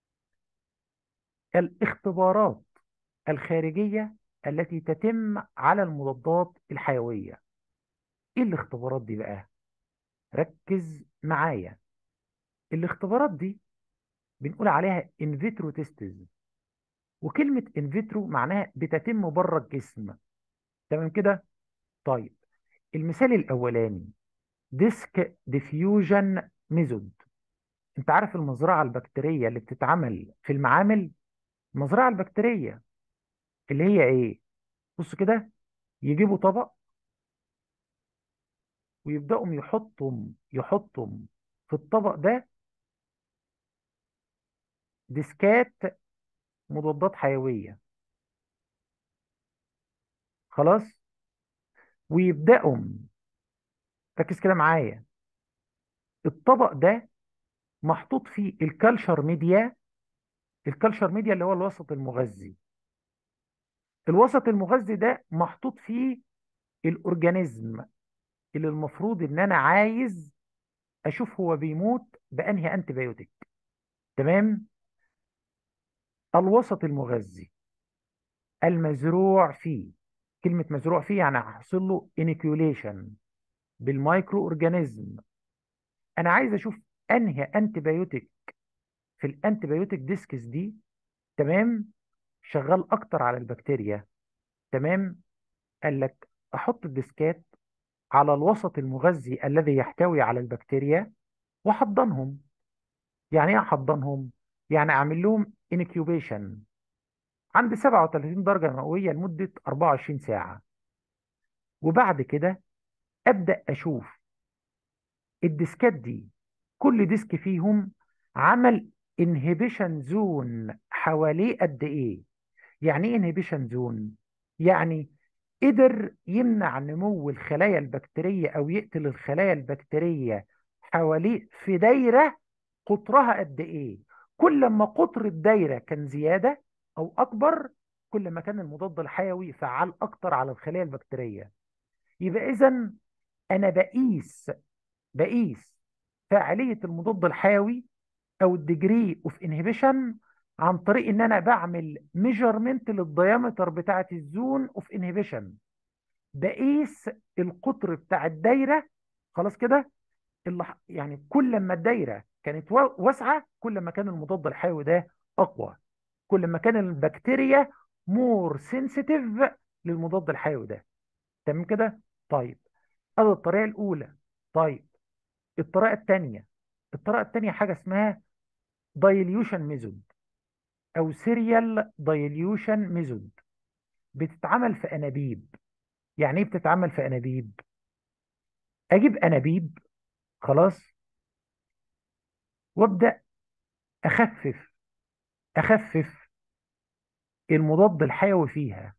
الاختبارات الخارجية التي تتم على المضادات الحيوية ايه الاختبارات دي بقى ركز معايا الاختبارات دي بنقول عليها ان فيترو تيستز وكلمة ان فيترو معناها بتتم بره الجسم تمام كده طيب المثال الاولاني ديسك ديفيوجن ميثود انت عارف المزرعة البكتيرية اللي بتتعمل في المعامل المزرعة البكتيرية اللي هي ايه بص كده يجيبوا طبق ويبدأوا يحطهم يحطهم في الطبق ده ديسكات مضادات حيوية خلاص ويبدأوا ركز كده معايا الطبق ده محطوط فيه الكالشر ميديا الكالشر ميديا اللي هو الوسط المغذي الوسط المغذي ده محطوط فيه الاورجانيزم اللي المفروض ان انا عايز اشوف هو بيموت بانهي انتي بايوتيك تمام الوسط المغذي المزروع فيه كلمة مزروع فيه يعني هحصل له انيكيوليشن بالمايكرو اورجانيزم انا عايز اشوف انهي انتي بايوتيك في الانتي بايوتيك ديسكس دي تمام شغال اكتر على البكتيريا تمام قال لك احط الديسكات على الوسط المغذي الذي يحتوي على البكتيريا واحضنهم يعني ايه احضنهم يعني اعمل لهم انكيوبيشن عند 37 درجة مئوية لمدة 24 ساعة وبعد كده ابدا اشوف الديسكات دي كل ديسك فيهم عمل انهبيشن زون حواليه قد ايه يعني ايه انهبيشن زون يعني قدر يمنع نمو الخلايا البكتيرية او يقتل الخلايا البكتيرية حواليه في دايرة قطرها قد ايه كل ما قطر الدايرة كان زيادة او اكبر كل ما كان المضاد الحيوي فعال اكتر على الخلايا البكتيريه يبقى اذا انا بقيس بقيس فاعليه المضاد الحيوي او الديجري اوف انهبيشن عن طريق ان انا بعمل ميجرمنت للديامتر بتاعه الزون اوف انهبيشن بقيس القطر بتاع الدايره خلاص كده اللي ح- يعني كل ما الدايره كانت وا- واسعه كل ما كان المضاد الحيوي ده اقوى كل ما كان البكتيريا مور سنسيتيف للمضاد الحيوي ده تمام كده طيب ادي الطريقه الاولى طيب الطريقه الثانيه الطريقه الثانيه حاجه اسمها دايليوشن ميثود او سيريال دايليوشن ميثود بتتعمل في انابيب يعني ايه بتتعمل في انابيب اجيب انابيب خلاص وابدا اخفف اخفف المضاد الحيوي فيها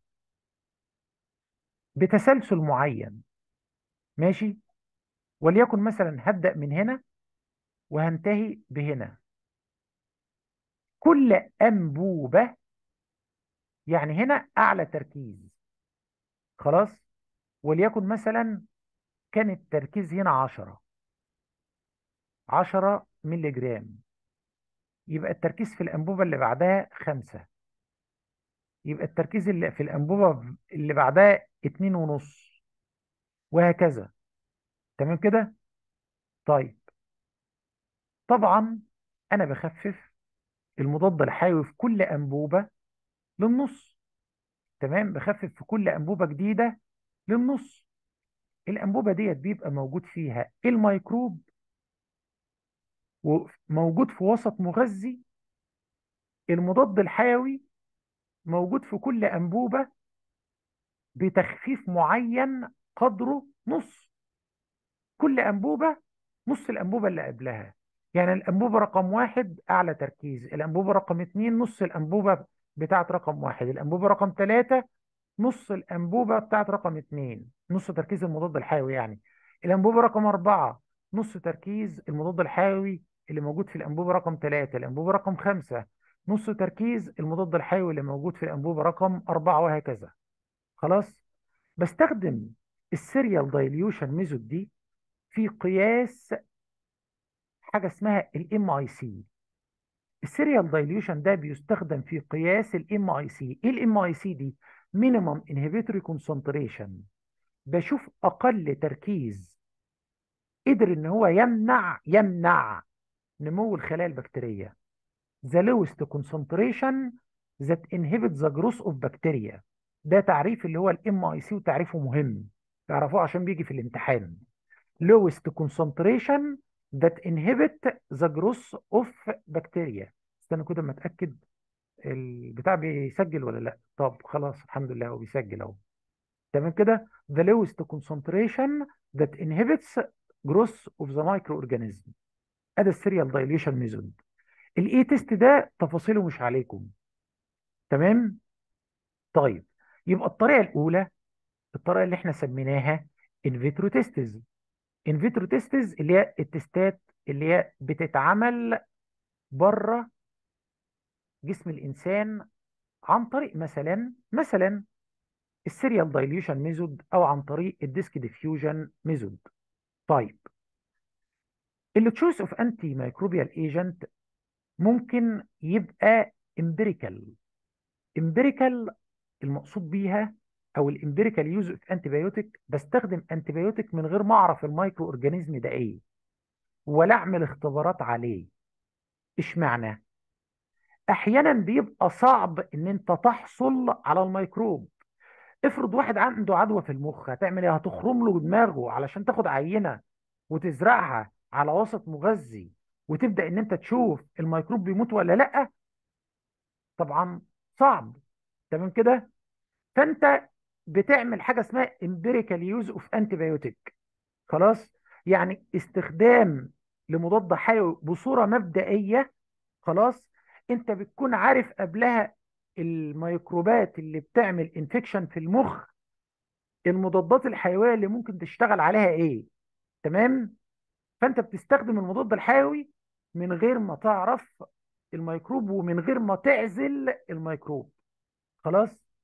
بتسلسل معين ماشي وليكن مثلا هبدا من هنا وهنتهي بهنا كل انبوبه يعني هنا اعلى تركيز خلاص وليكن مثلا كان التركيز هنا 10 10 مللي جرام يبقى التركيز في الانبوبه اللي بعدها 5 يبقى التركيز اللي في الانبوبه اللي بعدها 2 ونص وهكذا تمام كده طيب طبعا انا بخفف المضاد الحيوي في كل انبوبه للنص تمام بخفف في كل انبوبه جديده للنص الانبوبه ديت بيبقى موجود فيها الميكروب وموجود في وسط مغذي المضاد الحيوي موجود في كل انبوبه بتخفيف معين قدره نص كل انبوبه نص الانبوبه اللي قبلها يعني الانبوبه رقم واحد اعلى تركيز الانبوبه رقم اتنين نص الانبوبه بتاعت رقم واحد الانبوبه رقم ثلاثة نص الانبوبه بتاعت رقم اتنين نص تركيز المضاد الحيوي يعني الانبوبه رقم أربعة نص تركيز المضاد الحيوي اللي موجود في الانبوبه رقم ثلاثة الانبوبه رقم خمسة نص تركيز المضاد الحيوي اللي موجود في الانبوبه رقم أربعة وهكذا خلاص بستخدم السيريال دايليوشن ميثود دي في قياس حاجه اسمها الام اي سي السيريال دايليوشن ده بيستخدم في قياس الام اي سي ايه الام اي سي دي مينيمم انهبيتوري كونسنتريشن بشوف اقل تركيز قدر ان هو يمنع يمنع نمو الخلايا البكتيريه the lowest concentration that inhibits the growth of bacteria ده تعريف اللي هو الام اي سي وتعريفه مهم تعرفوه عشان بيجي في الامتحان lowest concentration that inhibit the growth of bacteria استنى كده ما اتاكد البتاع بيسجل ولا لا طب خلاص الحمد لله هو بيسجل اهو تمام كده the lowest concentration that inhibits growth of the microorganism ادي السيريال دايليشن ميثود الاي تيست ده تفاصيله مش عليكم تمام طيب يبقى الطريقه الاولى الطريقه اللي احنا سميناها ان فيترو تيستز ان فيترو تيستز اللي هي التستات اللي هي بتتعمل بره جسم الانسان عن طريق مثلا مثلا السيريال دايليوشن ميثود او عن طريق الديسك ديفيوجن ميثود طيب اللي تشويس اوف انتي مايكروبيال ايجنت ممكن يبقى امبيريكال امبيريكال المقصود بيها او الامبيريكال يوز اوف انتيبيوتيك بستخدم انتيبيوتيك من غير ما اعرف المايكرو اورجانيزم ده ايه ولا اعمل اختبارات عليه اشمعنى احيانا بيبقى صعب ان انت تحصل على الميكروب افرض واحد عنده عدوى في المخ هتعمل ايه هتخرم له دماغه علشان تاخد عينة وتزرعها على وسط مغذي وتبدأ ان انت تشوف الميكروب بيموت ولا لا طبعا صعب تمام كده فانت بتعمل حاجه اسمها امبيريكال يوز اوف انتيبيوتيك خلاص يعني استخدام لمضاد حيوي بصوره مبدئيه خلاص انت بتكون عارف قبلها الميكروبات اللي بتعمل انفكشن في المخ المضادات الحيويه اللي ممكن تشتغل عليها ايه تمام فانت بتستخدم المضاد الحيوي من غير ما تعرف الميكروب ومن غير ما تعزل الميكروب خلاص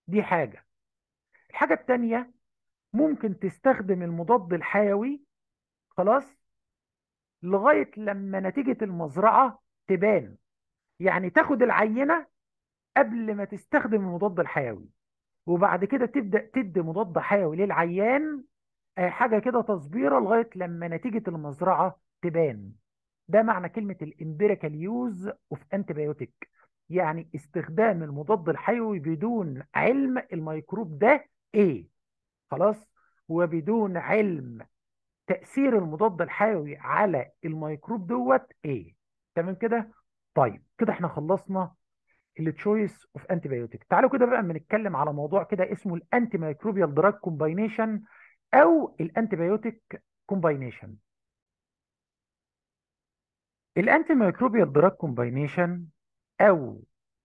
دي حاجة الحاجة التانية ممكن تستخدم المضاد الحيوي خلاص لغاية لما نتيجة المزرعة تبان يعني تاخد العينة قبل ما تستخدم المضاد الحيوي وبعد كده تبدأ تدي مضاد حيوي للعيان آه، حاجة كده تصبيرة لغاية لما نتيجة المزرعة تبان ده معنى كلمة الامبيريكال يوز اوف انتيبيوتيك يعني استخدام المضاد الحيوي بدون علم الميكروب ده ايه خلاص وبدون علم تأثير المضاد الحيوي على الميكروب دوت ايه تمام كده طيب كده احنا خلصنا التشويس اوف انتي بايوتيك تعالوا كده بقى بنتكلم على موضوع كده اسمه الانتي ميكروبيال دراج كومباينيشن او الانتي بايوتيك كومباينيشن الانتي ميكروبيال دراج كومباينيشن او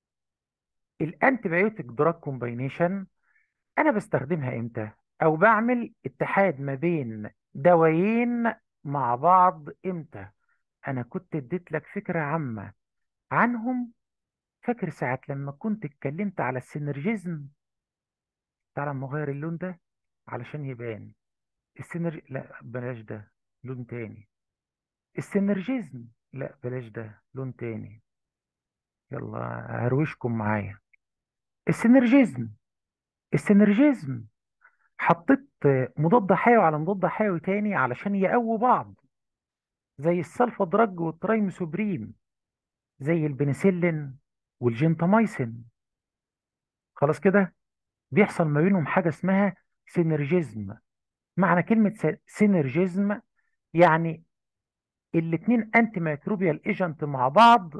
الانتي بايوتيك دراج كومباينيشن انا بستخدمها امتى او بعمل اتحاد ما بين دوايين مع بعض امتى انا كنت اديت لك فكرة عامة عنهم فاكر ساعة لما كنت اتكلمت على السينرجيزم تعالى اما اغير اللون ده علشان يبان السينرج لا بلاش ده لون تاني السينرجيزم لا بلاش ده لون تاني يلا هروشكم معايا السينرجيزم السينرجيزم حطيت مضاد حيوي على مضاد حيوي تاني علشان يقووا بعض زي السلفا دراج والترايموسوبريم زي البنسلين والجنتاميسين خلاص كده بيحصل ما بينهم حاجة اسمها سينرجيزم معنى كلمة س- سينرجيزم يعني الاتنين انتي ميكروبيال ايجنت مع بعض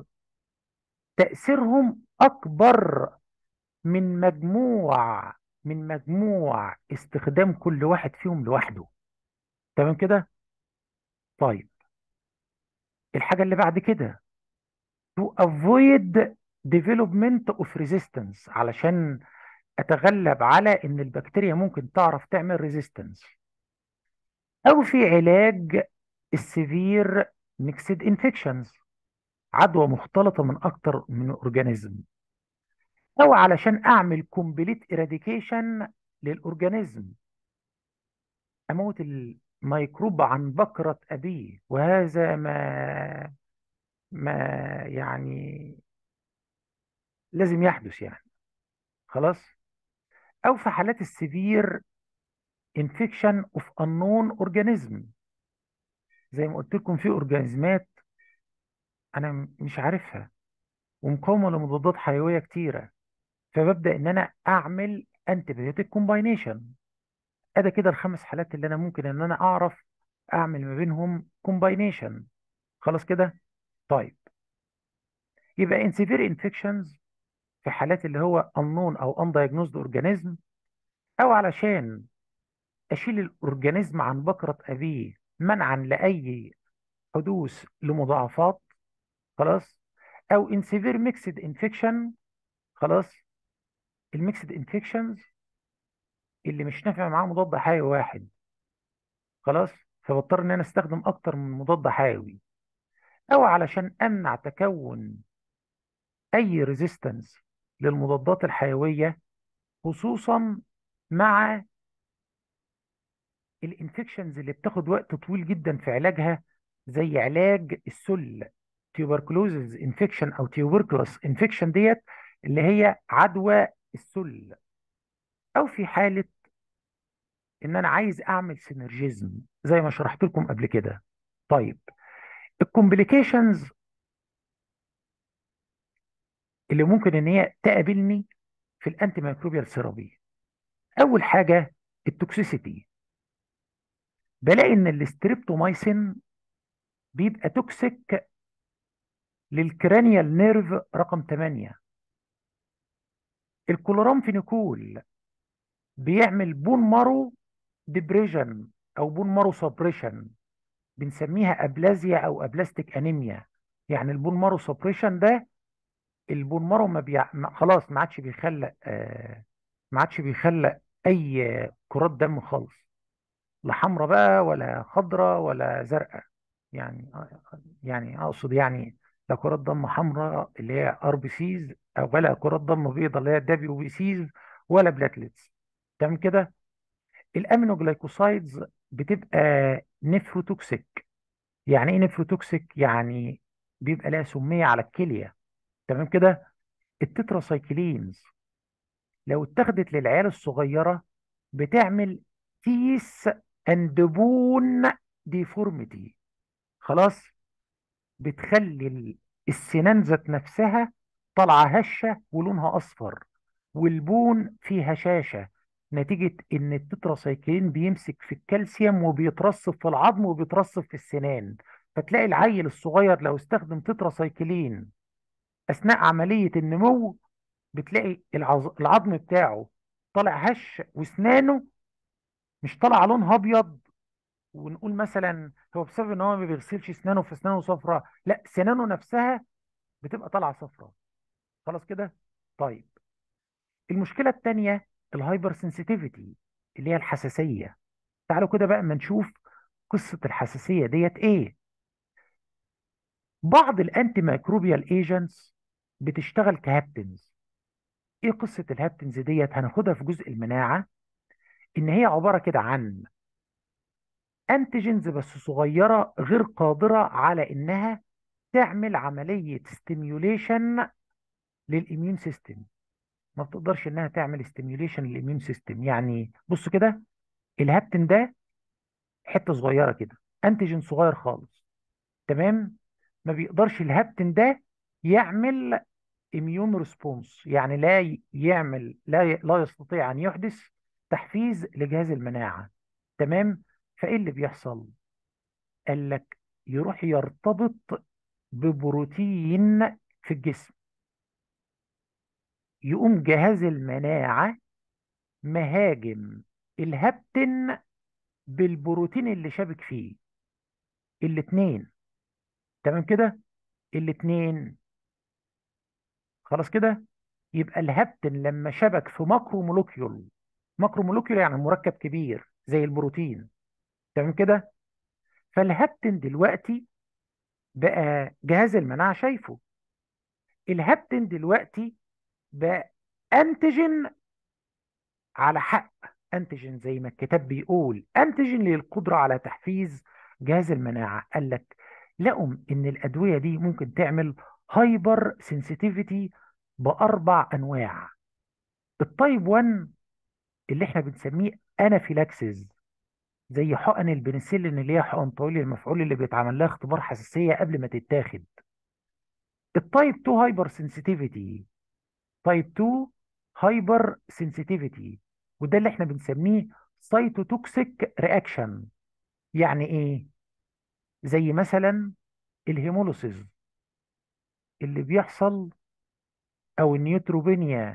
تأثيرهم أكبر من مجموع من مجموع استخدام كل واحد فيهم لوحده تمام كده طيب الحاجة اللي بعد كده to avoid development of resistance علشان أتغلب على إن البكتيريا ممكن تعرف تعمل resistance أو في علاج السيفير ميكسد انفكشنز عدوى مختلطة من أكتر من أورجانيزم أو علشان أعمل كومبليت إراديكيشن للأورجانيزم أموت الميكروب عن بكرة أبيه وهذا ما ما يعني لازم يحدث يعني خلاص أو في حالات السيفير انفكشن اوف unknown اورجانيزم زي ما قلت لكم في اورجانيزمات انا م- مش عارفها ومقاومه لمضادات حيويه كتيره فببدا ان انا اعمل انتي بيوتيك كومباينيشن ادي كده الخمس حالات اللي انا ممكن ان انا اعرف اعمل ما بينهم كومباينيشن خلاص كده طيب يبقى ان سيفير انفكشنز في حالات اللي هو unknown او undiagnosed اورجانيزم او علشان اشيل الاورجانيزم عن بكره ابيه منعا لاي حدوث لمضاعفات خلاص او ان سيفير ميكسد انفكشن خلاص الميكسد انفكشنز اللي مش نافع معاه مضاد حيوي واحد خلاص فبضطر ان انا استخدم اكتر من مضاد حيوي او علشان امنع تكون اي ريزيستنس للمضادات الحيويه خصوصا مع الانفكشنز اللي بتاخد وقت طويل جدا في علاجها زي علاج السل تيوبركلوزز انفكشن او تيوبركلوس انفكشن ديت اللي هي عدوى السل او في حاله ان انا عايز اعمل سينرجيزم زي ما شرحت لكم قبل كده طيب الكومبليكيشنز اللي ممكن ان هي تقابلني في الانتي ميكروبيال ثيرابي اول حاجه التوكسيسيتي بلاقي ان الاستريبتومايسين بيبقى توكسيك للكرانيال نيرف رقم 8 الكلورامفينيكول بيعمل بون مارو ديبريجن او بون مارو سبريشن بنسميها ابلازيا او ابلاستيك انيميا يعني البون مارو سبريشن ده البون مارو ما بيع... ما خلاص ما عادش بيخلق آه... ما عادش بيخلق اي كرات دم خالص لا حمراء بقى ولا خضراء ولا زرقاء يعني يعني اقصد يعني لا كرات دم حمراء اللي هي ار بي سيز او ولا كرات دم بيضاء اللي هي دبليو بي سيز ولا بلاتلتس تمام كده الامينوجلايكوسايدز بتبقى نفروتوكسيك يعني ايه نفروتوكسيك يعني بيبقى لها سميه على الكليه تمام كده التتراسايكلينز لو اتخذت للعيال الصغيره بتعمل تيس اند بون ديفورميتي خلاص بتخلي ال- السنان ذات نفسها طالعه هشه ولونها اصفر والبون فيه هشاشه نتيجه ان التتراسايكلين بيمسك في الكالسيوم وبيترسب في العظم وبيترسب في السنان فتلاقي العيل الصغير لو استخدم تتراسايكلين اثناء عمليه النمو بتلاقي العظ... العظم بتاعه طالع هش واسنانه مش طالع لونها ابيض ونقول مثلا هو بسبب ان هو ما بيغسلش اسنانه فاسنانه صفراء لا سنانه نفسها بتبقى طالعه صفراء خلاص كده طيب المشكله التانيه الهايبر سنسيتيفيتي اللي هي الحساسيه تعالوا كده بقى اما نشوف قصه الحساسيه ديت ايه بعض الانتي ميكروبيال ايجنتس بتشتغل كهابتنز ايه قصه الهابتنز ديت هناخدها في جزء المناعه ان هي عباره كده عن انتيجنز بس صغيره غير قادره على انها تعمل عمليه ستيميوليشن للاميون سيستم ما بتقدرش انها تعمل ستيميوليشن للاميون سيستم يعني بص كده الهابتن ده حته صغيره كده انتيجين صغير خالص تمام ما بيقدرش الهابتن ده يعمل اميون ريسبونس يعني لا ي- يعمل لا ي- لا يستطيع ان يحدث تحفيز لجهاز المناعه تمام فايه اللي بيحصل قال لك يروح يرتبط ببروتين في الجسم يقوم جهاز المناعه مهاجم الهبتن بالبروتين اللي شابك فيه الاتنين تمام كده الاتنين خلاص كده يبقى الهبتن لما شبك في ماكرو مولوكيول ماكرو مولوكيول يعني مركب كبير زي البروتين تمام كده فالهبتن دلوقتي بقى جهاز المناعة شايفه الهبتن دلوقتي بقى انتيجين على حق انتيجين زي ما الكتاب بيقول انتيجين للقدرة على تحفيز جهاز المناعة قال لك لقوا ان الادوية دي ممكن تعمل هايبر سنسيتيفيتي باربع انواع التايب 1 اللي احنا بنسميه انافيلاكسيس زي حقن البنسلين اللي هي حقن طويل المفعول اللي بيتعمل لها اختبار حساسية قبل ما تتاخد التايب 2 هايبر سنسيتيفيتي تايب 2 هايبر سنسيتيفيتي وده اللي احنا بنسميه سايتوتوكسيك رياكشن يعني ايه زي مثلا الهيمولوسيز اللي بيحصل او النيوتروبينيا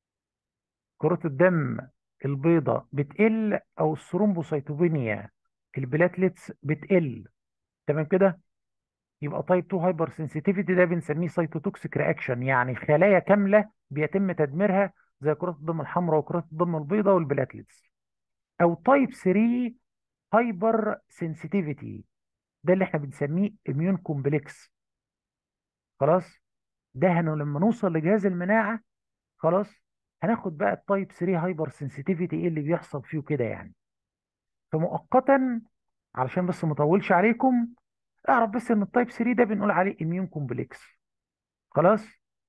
كرات الدم البيضاء بتقل او الثرومبوسيتوبينيا البلاتلتس بتقل تمام كده يبقى تايب 2 هايبر سنسيتيفيتي ده بنسميه سايتوتوكسيك رياكشن يعني خلايا كامله بيتم تدميرها زي كرات الدم الحمراء وكرات الدم البيضاء والبلاتلتس او تايب 3 هايبر سنسيتيفيتي ده اللي احنا بنسميه اميون كومبلكس خلاص ده هن لما نوصل لجهاز المناعه خلاص هناخد بقى التايب 3 هايبر سنسيتيفيتي ايه اللي بيحصل فيه كده يعني فمؤقتا علشان بس ما اطولش عليكم اعرف بس ان التايب 3 ده بنقول عليه اميون كومبلكس خلاص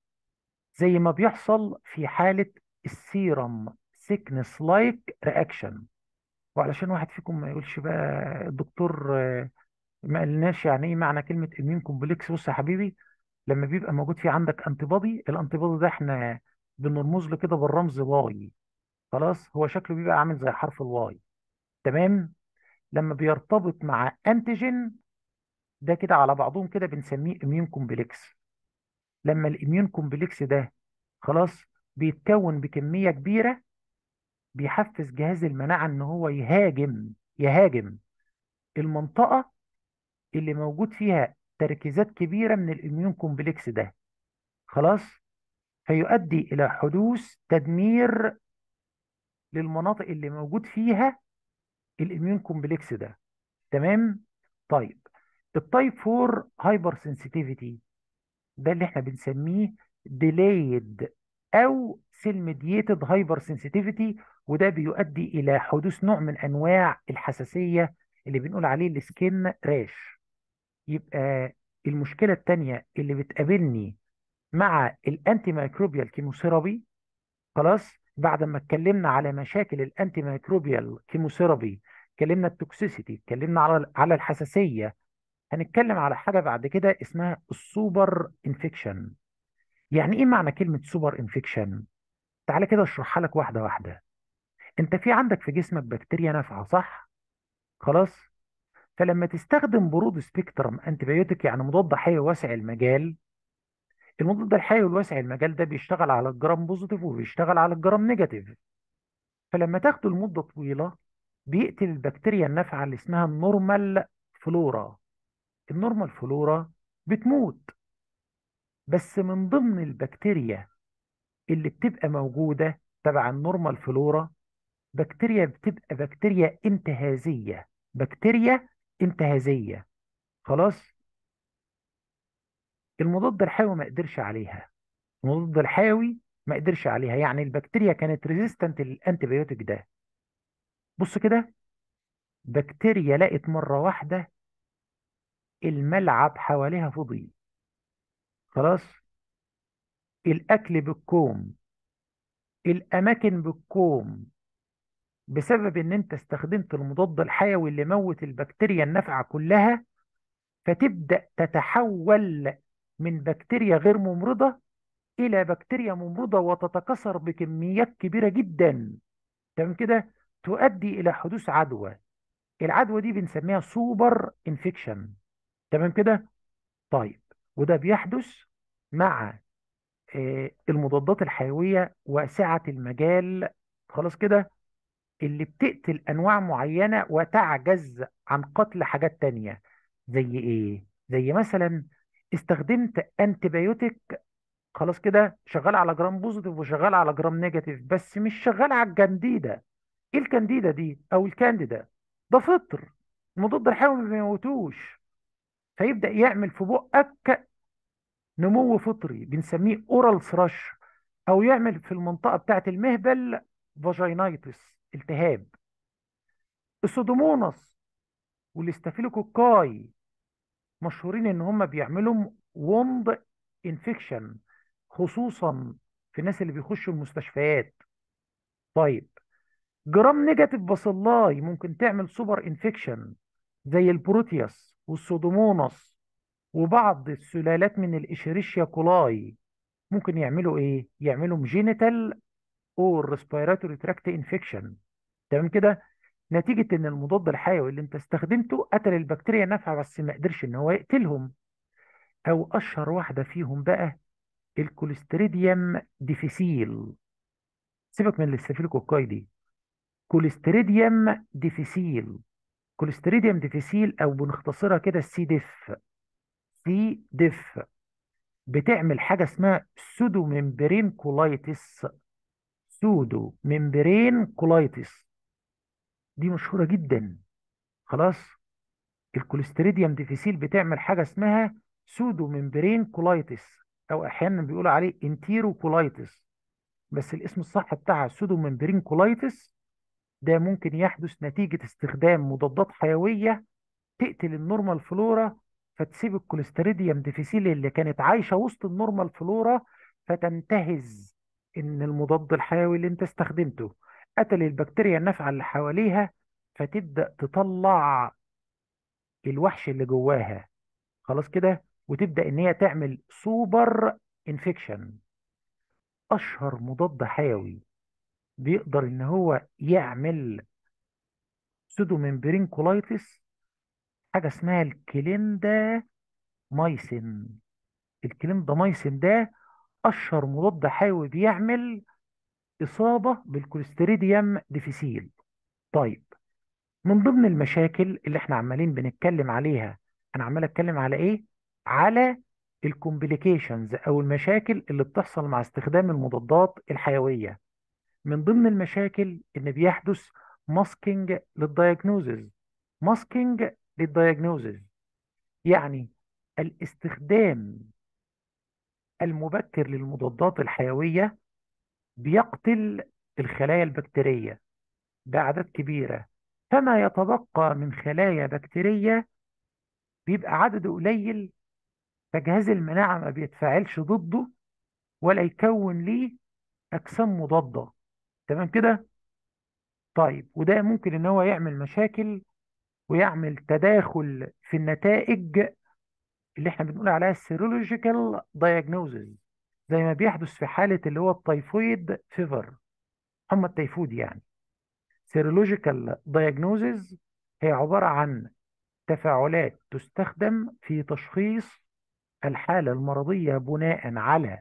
زي ما بيحصل في حالة السيرم سيكنس لايك رياكشن وعلشان واحد فيكم ما يقولش بقى الدكتور آه، ما قالناش يعني ايه معنى كلمة اميون كومبلكس بص يا حبيبي لما بيبقى موجود في عندك انتي بودي الانتي بودي ده احنا بنرمز له كده بالرمز واي خلاص هو شكله بيبقى عامل زي حرف الواي تمام لما بيرتبط مع انتيجين ده كده على بعضهم كده بنسميه اميون كومبلكس لما الاميون كومبلكس ده خلاص بيتكون بكمية كبيرة بيحفز جهاز المناعة ان هو يهاجم يهاجم المنطقة اللي موجود فيها تركيزات كبيرة من الاميون كومبلكس ده خلاص فيؤدي الى حدوث تدمير للمناطق اللي موجود فيها الاميون كومبلكس ده تمام طيب التايب 4 هايبر سنسيتيفيتي ده اللي احنا بنسميه delayed او سيل ميدييتد هايبر سنسيتيفيتي وده بيؤدي الى حدوث نوع من انواع الحساسيه اللي بنقول عليه السكين راش يبقى المشكله التانيه اللي بتقابلني مع الانتي مايكروبيال كيموثيرابي خلاص بعد ما اتكلمنا على مشاكل الانتي مايكروبيال كيموثيرابي اتكلمنا التوكسيسيتي اتكلمنا على على الحساسيه هنتكلم على حاجه بعد كده اسمها السوبر انفكشن يعني ايه معنى كلمه سوبر انفكشن تعالى كده اشرحها لك واحده واحده انت في عندك في جسمك بكتيريا نافعه صح خلاص فلما تستخدم برود سبيكترم انتيبيوتيك يعني مضاد حيوي واسع المجال المضاد الحيوي الواسع المجال ده بيشتغل على الجرام بوزيتيف وبيشتغل على الجرام نيجاتيف فلما تاخده لمده طويله بيقتل البكتيريا النافعه اللي اسمها النورمال فلورا النورمال فلورا بتموت بس من ضمن البكتيريا اللي بتبقى موجوده تبع النورمال فلورا بكتيريا بتبقى بكتيريا انتهازيه بكتيريا انتهازيه خلاص المضاد الحيوي ما قدرش عليها المضاد الحيوي ما قدرش عليها يعني البكتيريا كانت ريزيستنت للانتيبيوتيك ده بص كده بكتيريا لقت مرة واحدة الملعب حواليها فضي خلاص الأكل بالكوم الأماكن بالكوم بسبب إن أنت استخدمت المضاد الحيوي اللي موت البكتيريا النافعة كلها فتبدأ تتحول من بكتيريا غير ممرضة إلى بكتيريا ممرضة وتتكاثر بكميات كبيرة جدا تمام كده تؤدي إلى حدوث عدوى العدوى دي بنسميها سوبر انفكشن تمام كده طيب وده بيحدث مع آه، المضادات الحيوية واسعة المجال خلاص كده اللي بتقتل أنواع معينة وتعجز عن قتل حاجات تانية زي إيه؟ زي مثلا استخدمت أنتيبيوتيك خلاص كده شغال على جرام بوزيتيف وشغال على جرام نيجاتيف بس مش شغال على الجنديدة إيه الكانديدا دي أو الكانديدا؟ ده فطر المضاد الحيوي ما بيموتوش فيبدأ يعمل في بقك نمو فطري بنسميه اورال ثراش او يعمل في المنطقه بتاعه المهبل فاجينايتس التهاب السودوموناس والاستافيلوكوكاي مشهورين ان هم بيعملوا وند انفكشن خصوصا في الناس اللي بيخشوا المستشفيات طيب جرام نيجاتيف باسيلاي ممكن تعمل سوبر انفكشن زي البروتياس والسودوموناس وبعض السلالات من الإشيريشيا كولاي ممكن يعملوا إيه؟ يعملوا جينيتال أو ريسبيراتوري تراكت انفكشن تمام كده؟ نتيجة إن المضاد الحيوي اللي أنت استخدمته قتل البكتيريا النافعة بس ما قدرش إن هو يقتلهم أو أشهر واحدة فيهم بقى الكوليستريديوم ديفيسيل سيبك من الاستافيلوكوكاي دي كوليستريديوم ديفيسيل كوليستريديوم ديفيسيل أو بنختصرها كده السي ديف سي ديف بتعمل حاجة اسمها سودو ممبرين كولايتس سودو ممبرين كولايتس دي مشهورة جدا خلاص الكوليستريديوم ديفيسيل بتعمل حاجة اسمها سودو ممبرين كولايتس او احيانا بيقولوا عليه انتيرو كولايتس بس الاسم الصح بتاعها سودو ممبرين كولايتس ده ممكن يحدث نتيجة استخدام مضادات حيوية تقتل النورمال فلورا فتسيب الكوليستريديوم ديفيسيل اللي كانت عايشة وسط النورمال فلورا فتنتهز ان المضاد الحيوي اللي انت استخدمته قتل البكتيريا النافعة اللي حواليها فتبدأ تطلع الوحش اللي جواها خلاص كده وتبدأ ان هي تعمل سوبر انفكشن اشهر مضاد حيوي بيقدر ان هو يعمل سودو ممبرين كولايتس حاجة اسمها الكليندا مايسين الكليندا مايسين ده اشهر مضاد حيوي بيعمل اصابة بالكوليستريديوم ديفيسيل طيب من ضمن المشاكل اللي احنا عمالين بنتكلم عليها انا عمال اتكلم على ايه على الكومبليكيشنز او المشاكل اللي بتحصل مع استخدام المضادات الحيوية من ضمن المشاكل ان بيحدث ماسكينج للدايجنوزز ماسكينج للدايجنوزز يعني الاستخدام المبكر للمضادات الحيوية بيقتل الخلايا البكتيرية بأعداد كبيرة فما يتبقى من خلايا بكتيرية بيبقى عدده قليل فجهاز المناعة ما بيتفاعلش ضده ولا يكون ليه أجسام مضادة تمام كده طيب وده ممكن ان هو يعمل مشاكل ويعمل تداخل في النتائج اللي احنا بنقول عليها السيرولوجيكال دايجنوزز زي ما بيحدث في حالة اللي هو التيفويد فيفر هم التيفود يعني سيرولوجيكال دايجنوزز هي عبارة عن تفاعلات تستخدم في تشخيص الحالة المرضية بناء على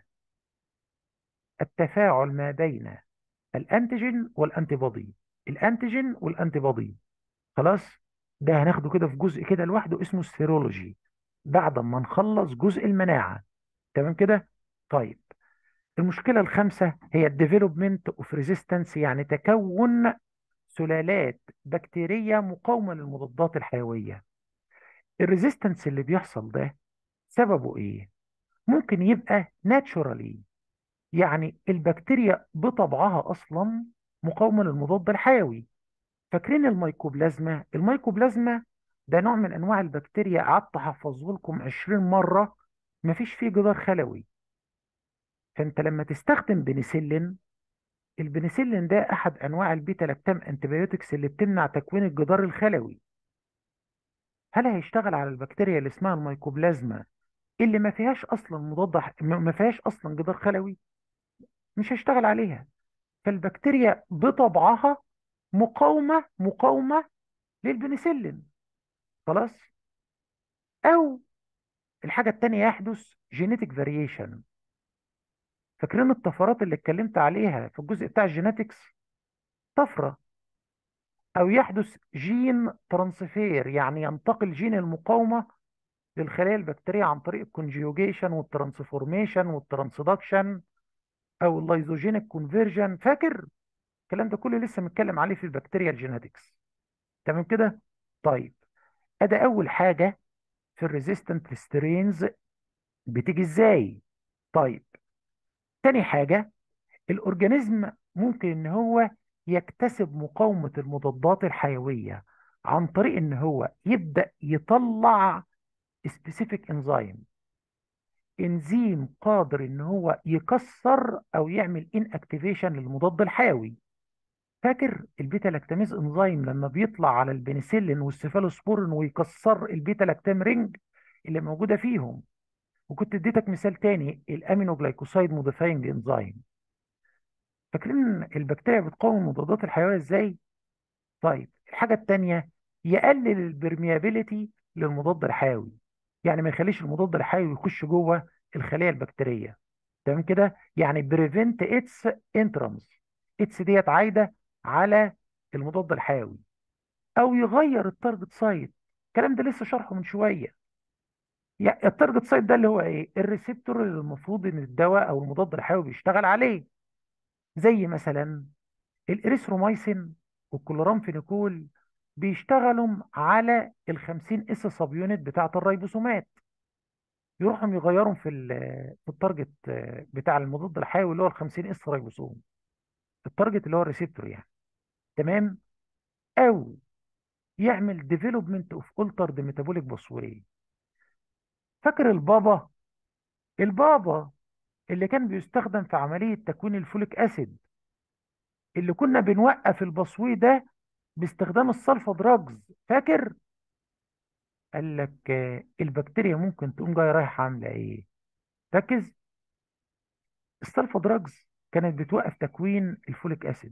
التفاعل ما بين الانتيجين والانتيبودي الانتيجين والانتيبودي خلاص ده هناخده كده في جزء كده لوحده اسمه السيرولوجي بعد ما نخلص جزء المناعة تمام كده طيب المشكلة الخامسة هي الديفلوبمنت اوف ريزيستنس يعني تكون سلالات بكتيرية مقاومة للمضادات الحيوية الريزيستنس اللي بيحصل ده سببه ايه ممكن يبقى ناتشورالي يعني البكتيريا بطبعها اصلا مقاومة للمضاد الحيوي فاكرين الميكوبلازما الميكوبلازما ده نوع من انواع البكتيريا قعدت احفظه لكم 20 مرة مفيش فيه جدار خلوي فانت لما تستخدم بنسلين البنسلين ده احد انواع البيتا لاكتام انتبيوتكس اللي بتمنع تكوين الجدار الخلوي هل هيشتغل على البكتيريا اللي اسمها الميكوبلازما اللي ما فيهاش اصلا مضاد ح- ما ما فيهاش اصلا جدار خلوي مش هيشتغل عليها فالبكتيريا بطبعها مقاومة مقاومة للبنسلين خلاص او الحاجة التانية يحدث جينيتك فاريشن فاكرين الطفرات اللي اتكلمت عليها في الجزء بتاع الجينيتكس طفرة او يحدث جين ترانسفير يعني ينتقل جين المقاومة للخلايا البكتيرية عن طريق الكونجيوجيشن والترانسفورميشن والترانسدكشن او اللايزوجينيك كونفرجن فاكر الكلام ده كله لسه متكلم عليه في البكتيريا الجينيتكس تمام كده طيب ادي اول حاجة في الريزيستنت سترينز بتيجي ازاي طيب تاني حاجة الأورجانيزم ممكن إن هو يكتسب مقاومة المضادات الحيوية عن طريق إن هو يبدأ يطلع سبيسيفيك انزيم انزيم قادر إن هو يكسر أو يعمل ان اكتيفيشن للمضاد الحيوي فاكر البيتا لاكتاميز انزيم لما بيطلع على البنسلين والسيفالوسبورين ويكسر البيتا لاكتام رينج اللي موجودة فيهم وكنت اديتك مثال تاني الامينو جلايكوسايد موديفاينج انزيم فاكرين البكتيريا بتقاوم المضادات الحيويه ازاي طيب الحاجه التانيه يقلل البرميابيليتي للمضاد الحيوي يعني ما يخليش المضاد الحيوي يخش جوه الخليه البكتيريه تمام كده يعني بريفنت اتس انترانس اتس ديت عايده على المضاد الحيوي او يغير التارجت سايت الكلام ده لسه شرحه من شويه يعني التارجت سايت ده اللي هو ايه الريسبتور اللي المفروض ان الدواء او المضاد الحيوي بيشتغل عليه زي مثلا الاريثروميسين والكلورامفينيكول بيشتغلوا على ال 50 اس سب يونت بتاعه الريبوسومات يروحوا يغيروا في ال- في التارجت آه، بتاع المضاد الحيوي اللي هو ال 50 اس ريبوسوم التارجت اللي هو الريسبتور يعني تمام او يعمل ديفلوبمنت اوف الترد ميتابوليك باثواي فاكر البابا البابا اللي كان بيستخدم في عملية تكوين الفوليك اسيد اللي كنا بنوقف البصوي ده باستخدام السلفا دراجز فاكر قال لك آه، البكتيريا ممكن تقوم جايه رايحه عامله ايه ركز السلفا دراجز كانت بتوقف تكوين الفوليك اسيد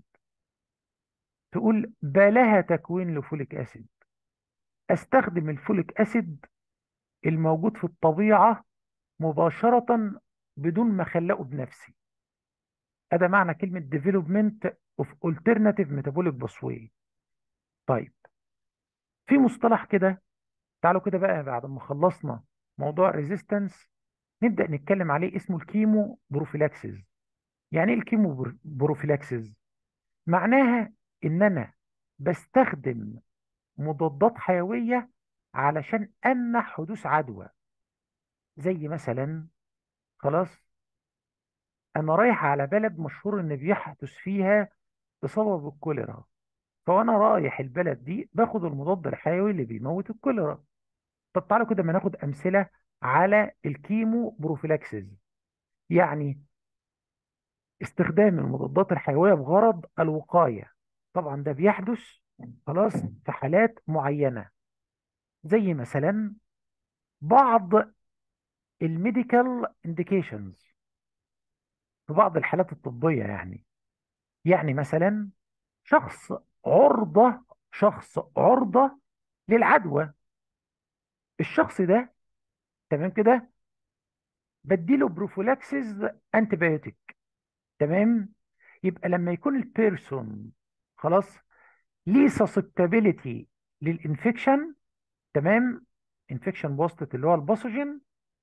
تقول بلاها تكوين لفوليك اسيد استخدم الفوليك اسيد الموجود في الطبيعه مباشره بدون ما اخلقه بنفسي هذا معنى كلمه development of alternative metabolic pathway طيب في مصطلح كده تعالوا كده بقى بعد ما خلصنا موضوع الريزيستنس نبدأ نتكلم عليه اسمه الكيمو بروفيلاكسيس يعني ايه الكيمو بر- بروفيلاكسيس معناها ان انا بستخدم مضادات حيوية علشان امنع حدوث عدوى زي مثلا خلاص انا رايح على بلد مشهور ان بيحدث فيها اصابه بالكوليرا فانا رايح البلد دي باخد المضاد الحيوي اللي بيموت الكوليرا طب تعالوا كده ما ناخد امثله على الكيمو بروفيلاكسيس يعني استخدام المضادات الحيويه بغرض الوقايه طبعا ده بيحدث خلاص في حالات معينه زي مثلا بعض الميديكال انديكيشنز في بعض الحالات الطبيه يعني يعني مثلا شخص عرضه شخص عرضه للعدوى الشخص ده تمام كده بديله بروفولاكسيس انتي بايوتيك تمام يبقى لما يكون البيرسون خلاص ليه سسبتابيليتي للانفكشن تمام انفكشن بواسطه اللي هو الباثوجين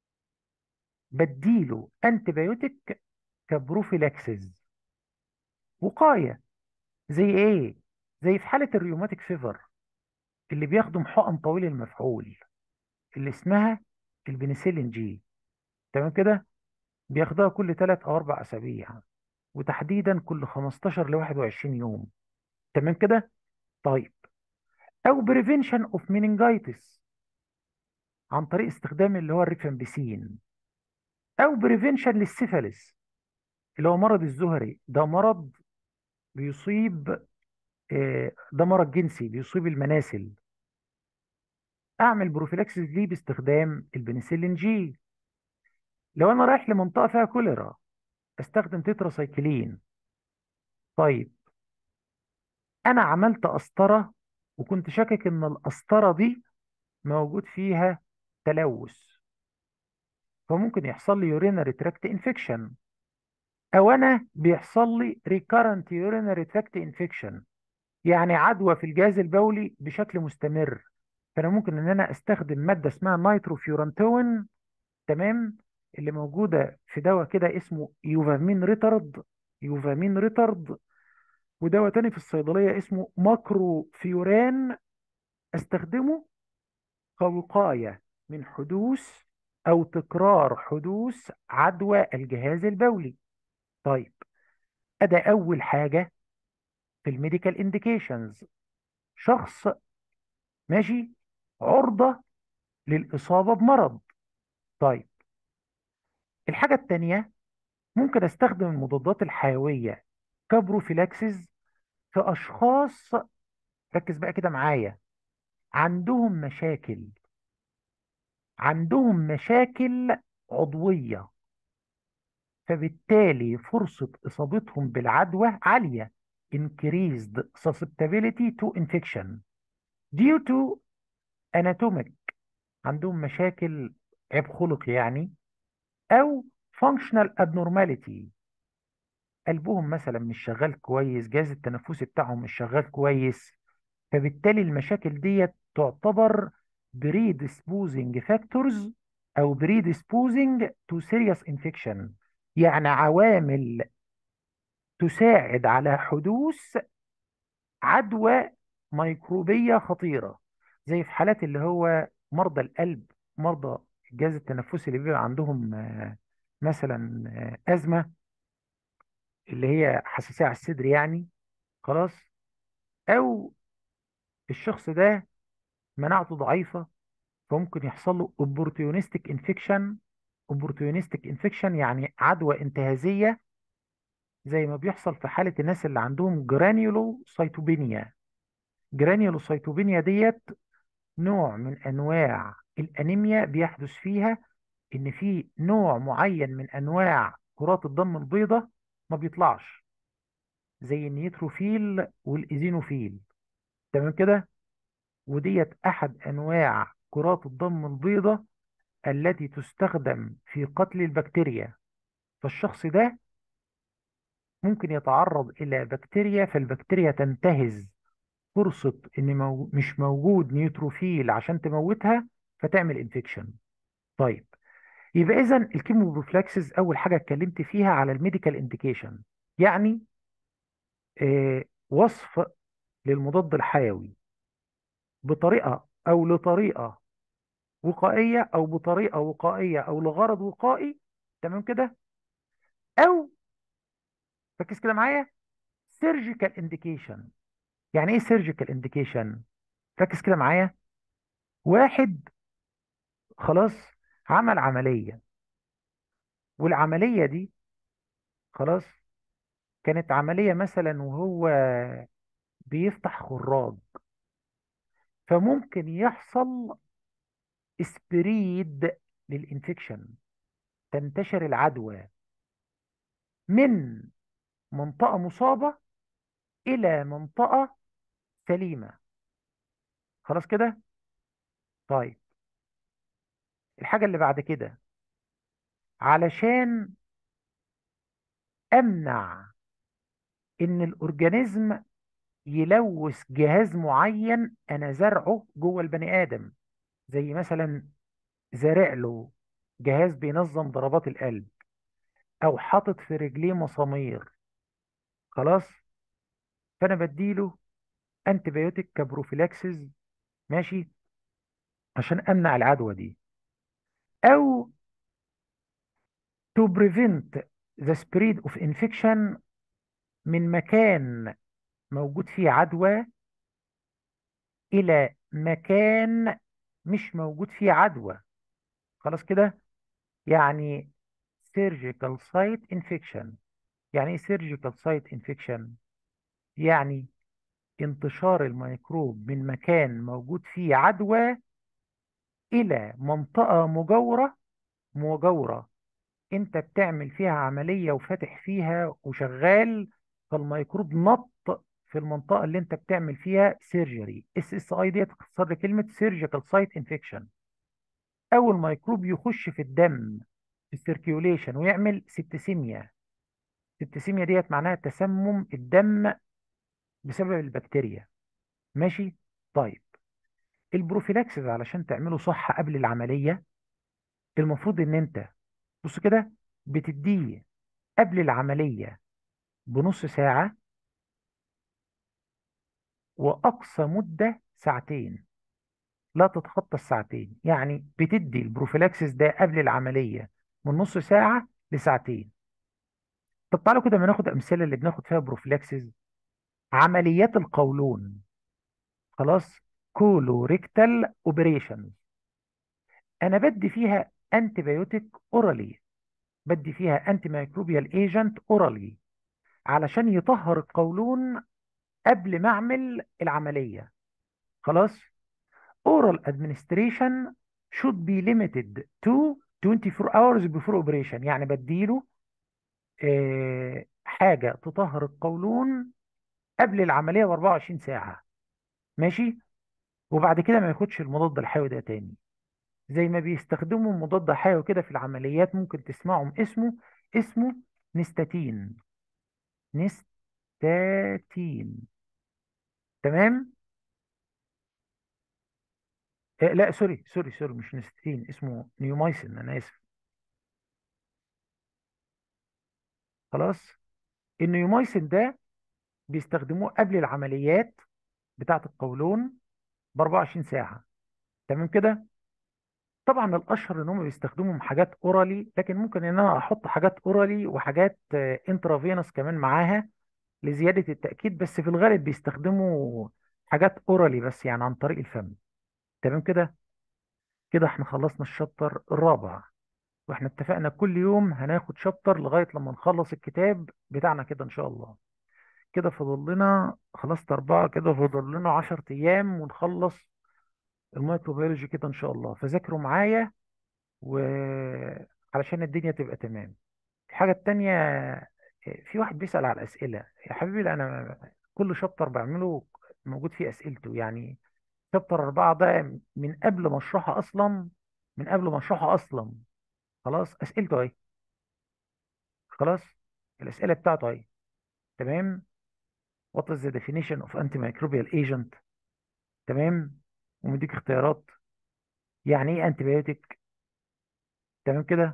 بديله انتي بايوتيك كبروفيلاكسيس وقايه زي ايه زي في حاله الريوماتيك فيفر اللي بياخدوا حقن طويل المفعول اللي اسمها البنسلين جي تمام كده بياخدوها كل 3 او 4 اسابيع وتحديدا كل 15 ل 21 يوم تمام كده طيب او بريفنشن اوف مينينجايتس عن طريق استخدام اللي هو الريفامبيسين او بريفنشن للسيفاليس اللي هو مرض الزهري ده مرض بيصيب آه، ده مرض جنسي بيصيب المناسل اعمل بروفيلاكسيس ليه باستخدام البنسلين جي لو انا رايح لمنطقه فيها كوليرا استخدم تتراسايكلين طيب انا عملت قسطره وكنت شاكك ان القسطره دي موجود فيها تلوث فممكن يحصل لي يورينري تراكت انفكشن او انا بيحصل لي ريكارنت يورينري تراكت انفكشن يعني عدوى في الجهاز البولي بشكل مستمر فانا ممكن ان انا استخدم ماده اسمها نيتروفيورانتوين تمام اللي موجوده في دواء كده اسمه يوفامين ريتارد يوفامين ريتارد ودواء تاني في الصيدليه اسمه ماكرو فيوران استخدمه كوقايه من حدوث او تكرار حدوث عدوى الجهاز البولي طيب ادي اول حاجه في الميديكال انديكيشنز شخص ماشي عرضه للاصابه بمرض طيب الحاجه التانيه ممكن استخدم المضادات الحيويه كبروفيلاكسيس في اشخاص ركز بقى كده معايا عندهم مشاكل عندهم مشاكل عضويه فبالتالي فرصه اصابتهم بالعدوى عاليه increased susceptibility to infection due to anatomic عندهم مشاكل عيب خلقي يعني او functional abnormality قلبهم مثلا مش شغال كويس جهاز التنفسي بتاعهم مش شغال كويس فبالتالي المشاكل ديت تعتبر predisposing factors او predisposing to serious infection يعني عوامل تساعد على حدوث عدوى ميكروبية خطيرة زي في حالات اللي هو مرضى القلب مرضى الجهاز التنفسي اللي بيبقى عندهم آه، مثلا آه، أزمة اللي هي حساسية على الصدر يعني خلاص أو الشخص ده مناعته ضعيفة فممكن يحصل له opportunistic infection opportunistic infection يعني عدوى انتهازية زي ما بيحصل في حالة الناس اللي عندهم جرانيولوسايتوبينيا جرانيولوسايتوبينيا ديت نوع من انواع الانيميا بيحدث فيها ان في نوع معين من انواع كرات الدم البيضاء ما بيطلعش زي النيتروفيل والايزينوفيل تمام كده وديت احد انواع كرات الدم البيضاء التي تستخدم في قتل البكتيريا فالشخص ده ممكن يتعرض الى بكتيريا فالبكتيريا تنتهز فرصة ان مو... مش موجود نيوتروفيل عشان تموتها فتعمل انفكشن طيب يبقى اذا الكيموبروفلاكسس اول حاجة اتكلمت فيها على الميديكال انديكيشن يعني آه وصف للمضاد الحيوي بطريقة او لطريقة وقائية او بطريقة وقائية او لغرض وقائي تمام كده او ركز كده معايا سيرجيكال انديكيشن يعني ايه سيرجيكال انديكيشن ركز كده معايا واحد خلاص عمل عملية والعملية دي خلاص كانت عملية مثلا وهو بيفتح خراج فممكن يحصل سبريد للانفكشن تنتشر العدوى من منطقة مصابة إلى منطقة سليمة خلاص كده طيب الحاجة اللي بعد كده علشان أمنع إن الأورجانيزم يلوث جهاز معين أنا زرعه جوه البني آدم زي مثلا زارع له جهاز بينظم ضربات القلب أو حاطط في رجليه مسامير خلاص فأنا بديله أنتي بيوتيك كبروفيلاكسز ماشي عشان أمنع العدوى دي أو to prevent the spread of infection من مكان موجود فيه عدوى إلى مكان مش موجود فيه عدوى خلاص كده يعني surgical site infection يعني ايه surgical site infection يعني انتشار الميكروب من مكان موجود فيه عدوى إلى منطقة مجاورة مجاورة انت بتعمل فيها عملية وفاتح فيها وشغال فالميكروب نط في المنطقة اللي انت بتعمل فيها سيرجري اس اس اي دي تختصر لكلمة سيرجيكال سايت انفكشن او الميكروب يخش في الدم في السيركيوليشن ويعمل سبتسيميا السبتسيميا ديت معناها تسمم الدم بسبب البكتيريا ماشي طيب البروفيلاكسس علشان تعمله صح قبل العملية المفروض ان انت بص كده بتديه قبل العملية بنص ساعة وأقصى مدة ساعتين لا تتخطى الساعتين يعني بتدي البروفيلاكسس ده قبل العملية من نص ساعة لساعتين طب تعالوا كده ما ناخد أمثلة اللي بناخد فيها بروفيلاكسس عمليات القولون خلاص كولوريكتال اوبريشن انا بدي فيها انتي بايوتيك اورالي بدي فيها انتي ميكروبيال ايجنت اورالي علشان يطهر القولون قبل ما اعمل العمليه خلاص oral administration should be limited to 24 hours before operation يعني بديله آه حاجه تطهر القولون قبل العمليه ب 24 ساعه ماشي وبعد كده ما ياخدش المضاد الحيوي ده تاني زي ما بيستخدموا مضاد حيوي كده في العمليات ممكن تسمعهم اسمه اسمه نستاتين نستاتين تمام آه لا سوري سوري سوري مش نستاتين اسمه نيومايسين انا اسف خلاص النيومايسين ده بيستخدموه قبل العمليات بتاعة القولون ب 24 ساعة تمام كده طبعا الاشهر ان هم بيستخدموا حاجات اورالي لكن ممكن ان انا احط حاجات اورالي وحاجات انترافينوس كمان معاها لزيادة التأكيد بس في الغالب بيستخدموا حاجات اورالي بس يعني عن طريق الفم تمام كده كده احنا خلصنا الشابتر الرابع واحنا اتفقنا كل يوم هناخد شابتر لغاية لما نخلص الكتاب بتاعنا كده ان شاء الله كده فاضل لنا خلصت أربعة كده فاضل لنا عشر أيام ونخلص الميكروبيولوجي كده إن شاء الله فذاكروا معايا وعلشان الدنيا تبقى تمام الحاجة التانية في واحد بيسأل على الأسئلة يا حبيبي لا أنا كل شابتر بعمله موجود فيه أسئلته يعني شابتر أربعة ده من قبل ما أشرحها أصلا من قبل ما أشرحها أصلا خلاص أسئلته أهي خلاص الأسئلة بتاعته أهي تمام what is the definition of antimicrobial agent تمام ومديك اختيارات يعني ايه انتيبيوتيك تمام كده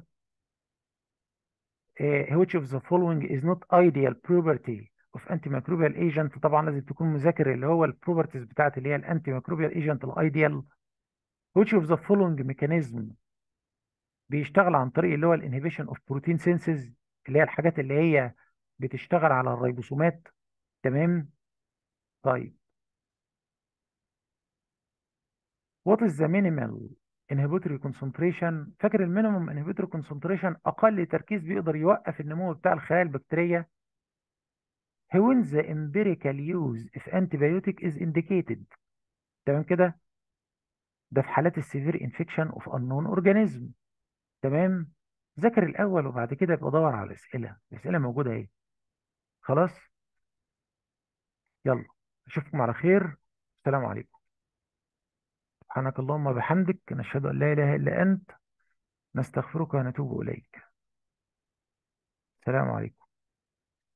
eh, which of the following is not ideal property of antimicrobial agent طبعا لازم تكون مذاكر اللي هو البروبرتيز بتاعت اللي هي الانتيميكروبيال ايجنت الايديال which of the following mechanism بيشتغل عن طريق اللي هو الانهبيشن اوف بروتين سينسز اللي هي الحاجات اللي هي بتشتغل على الريبوسومات تمام طيب وات از ذا مينيمال انهبيتوري كونسنتريشن فاكر المينيمم انهبيتوري كونسنتريشن اقل تركيز بيقدر يوقف النمو بتاع الخلايا البكتيريه when the empirical use of antibiotic is indicated تمام كده ده في حالات السيفير انفكشن اوف unknown اورجانيزم تمام ذاكر الاول وبعد كده يبقى دور على الاسئله الاسئله موجوده اهي خلاص يلا اشوفكم على خير السلام عليكم سبحانك اللهم وبحمدك نشهد ان لا اله الا انت نستغفرك ونتوب اليك السلام عليكم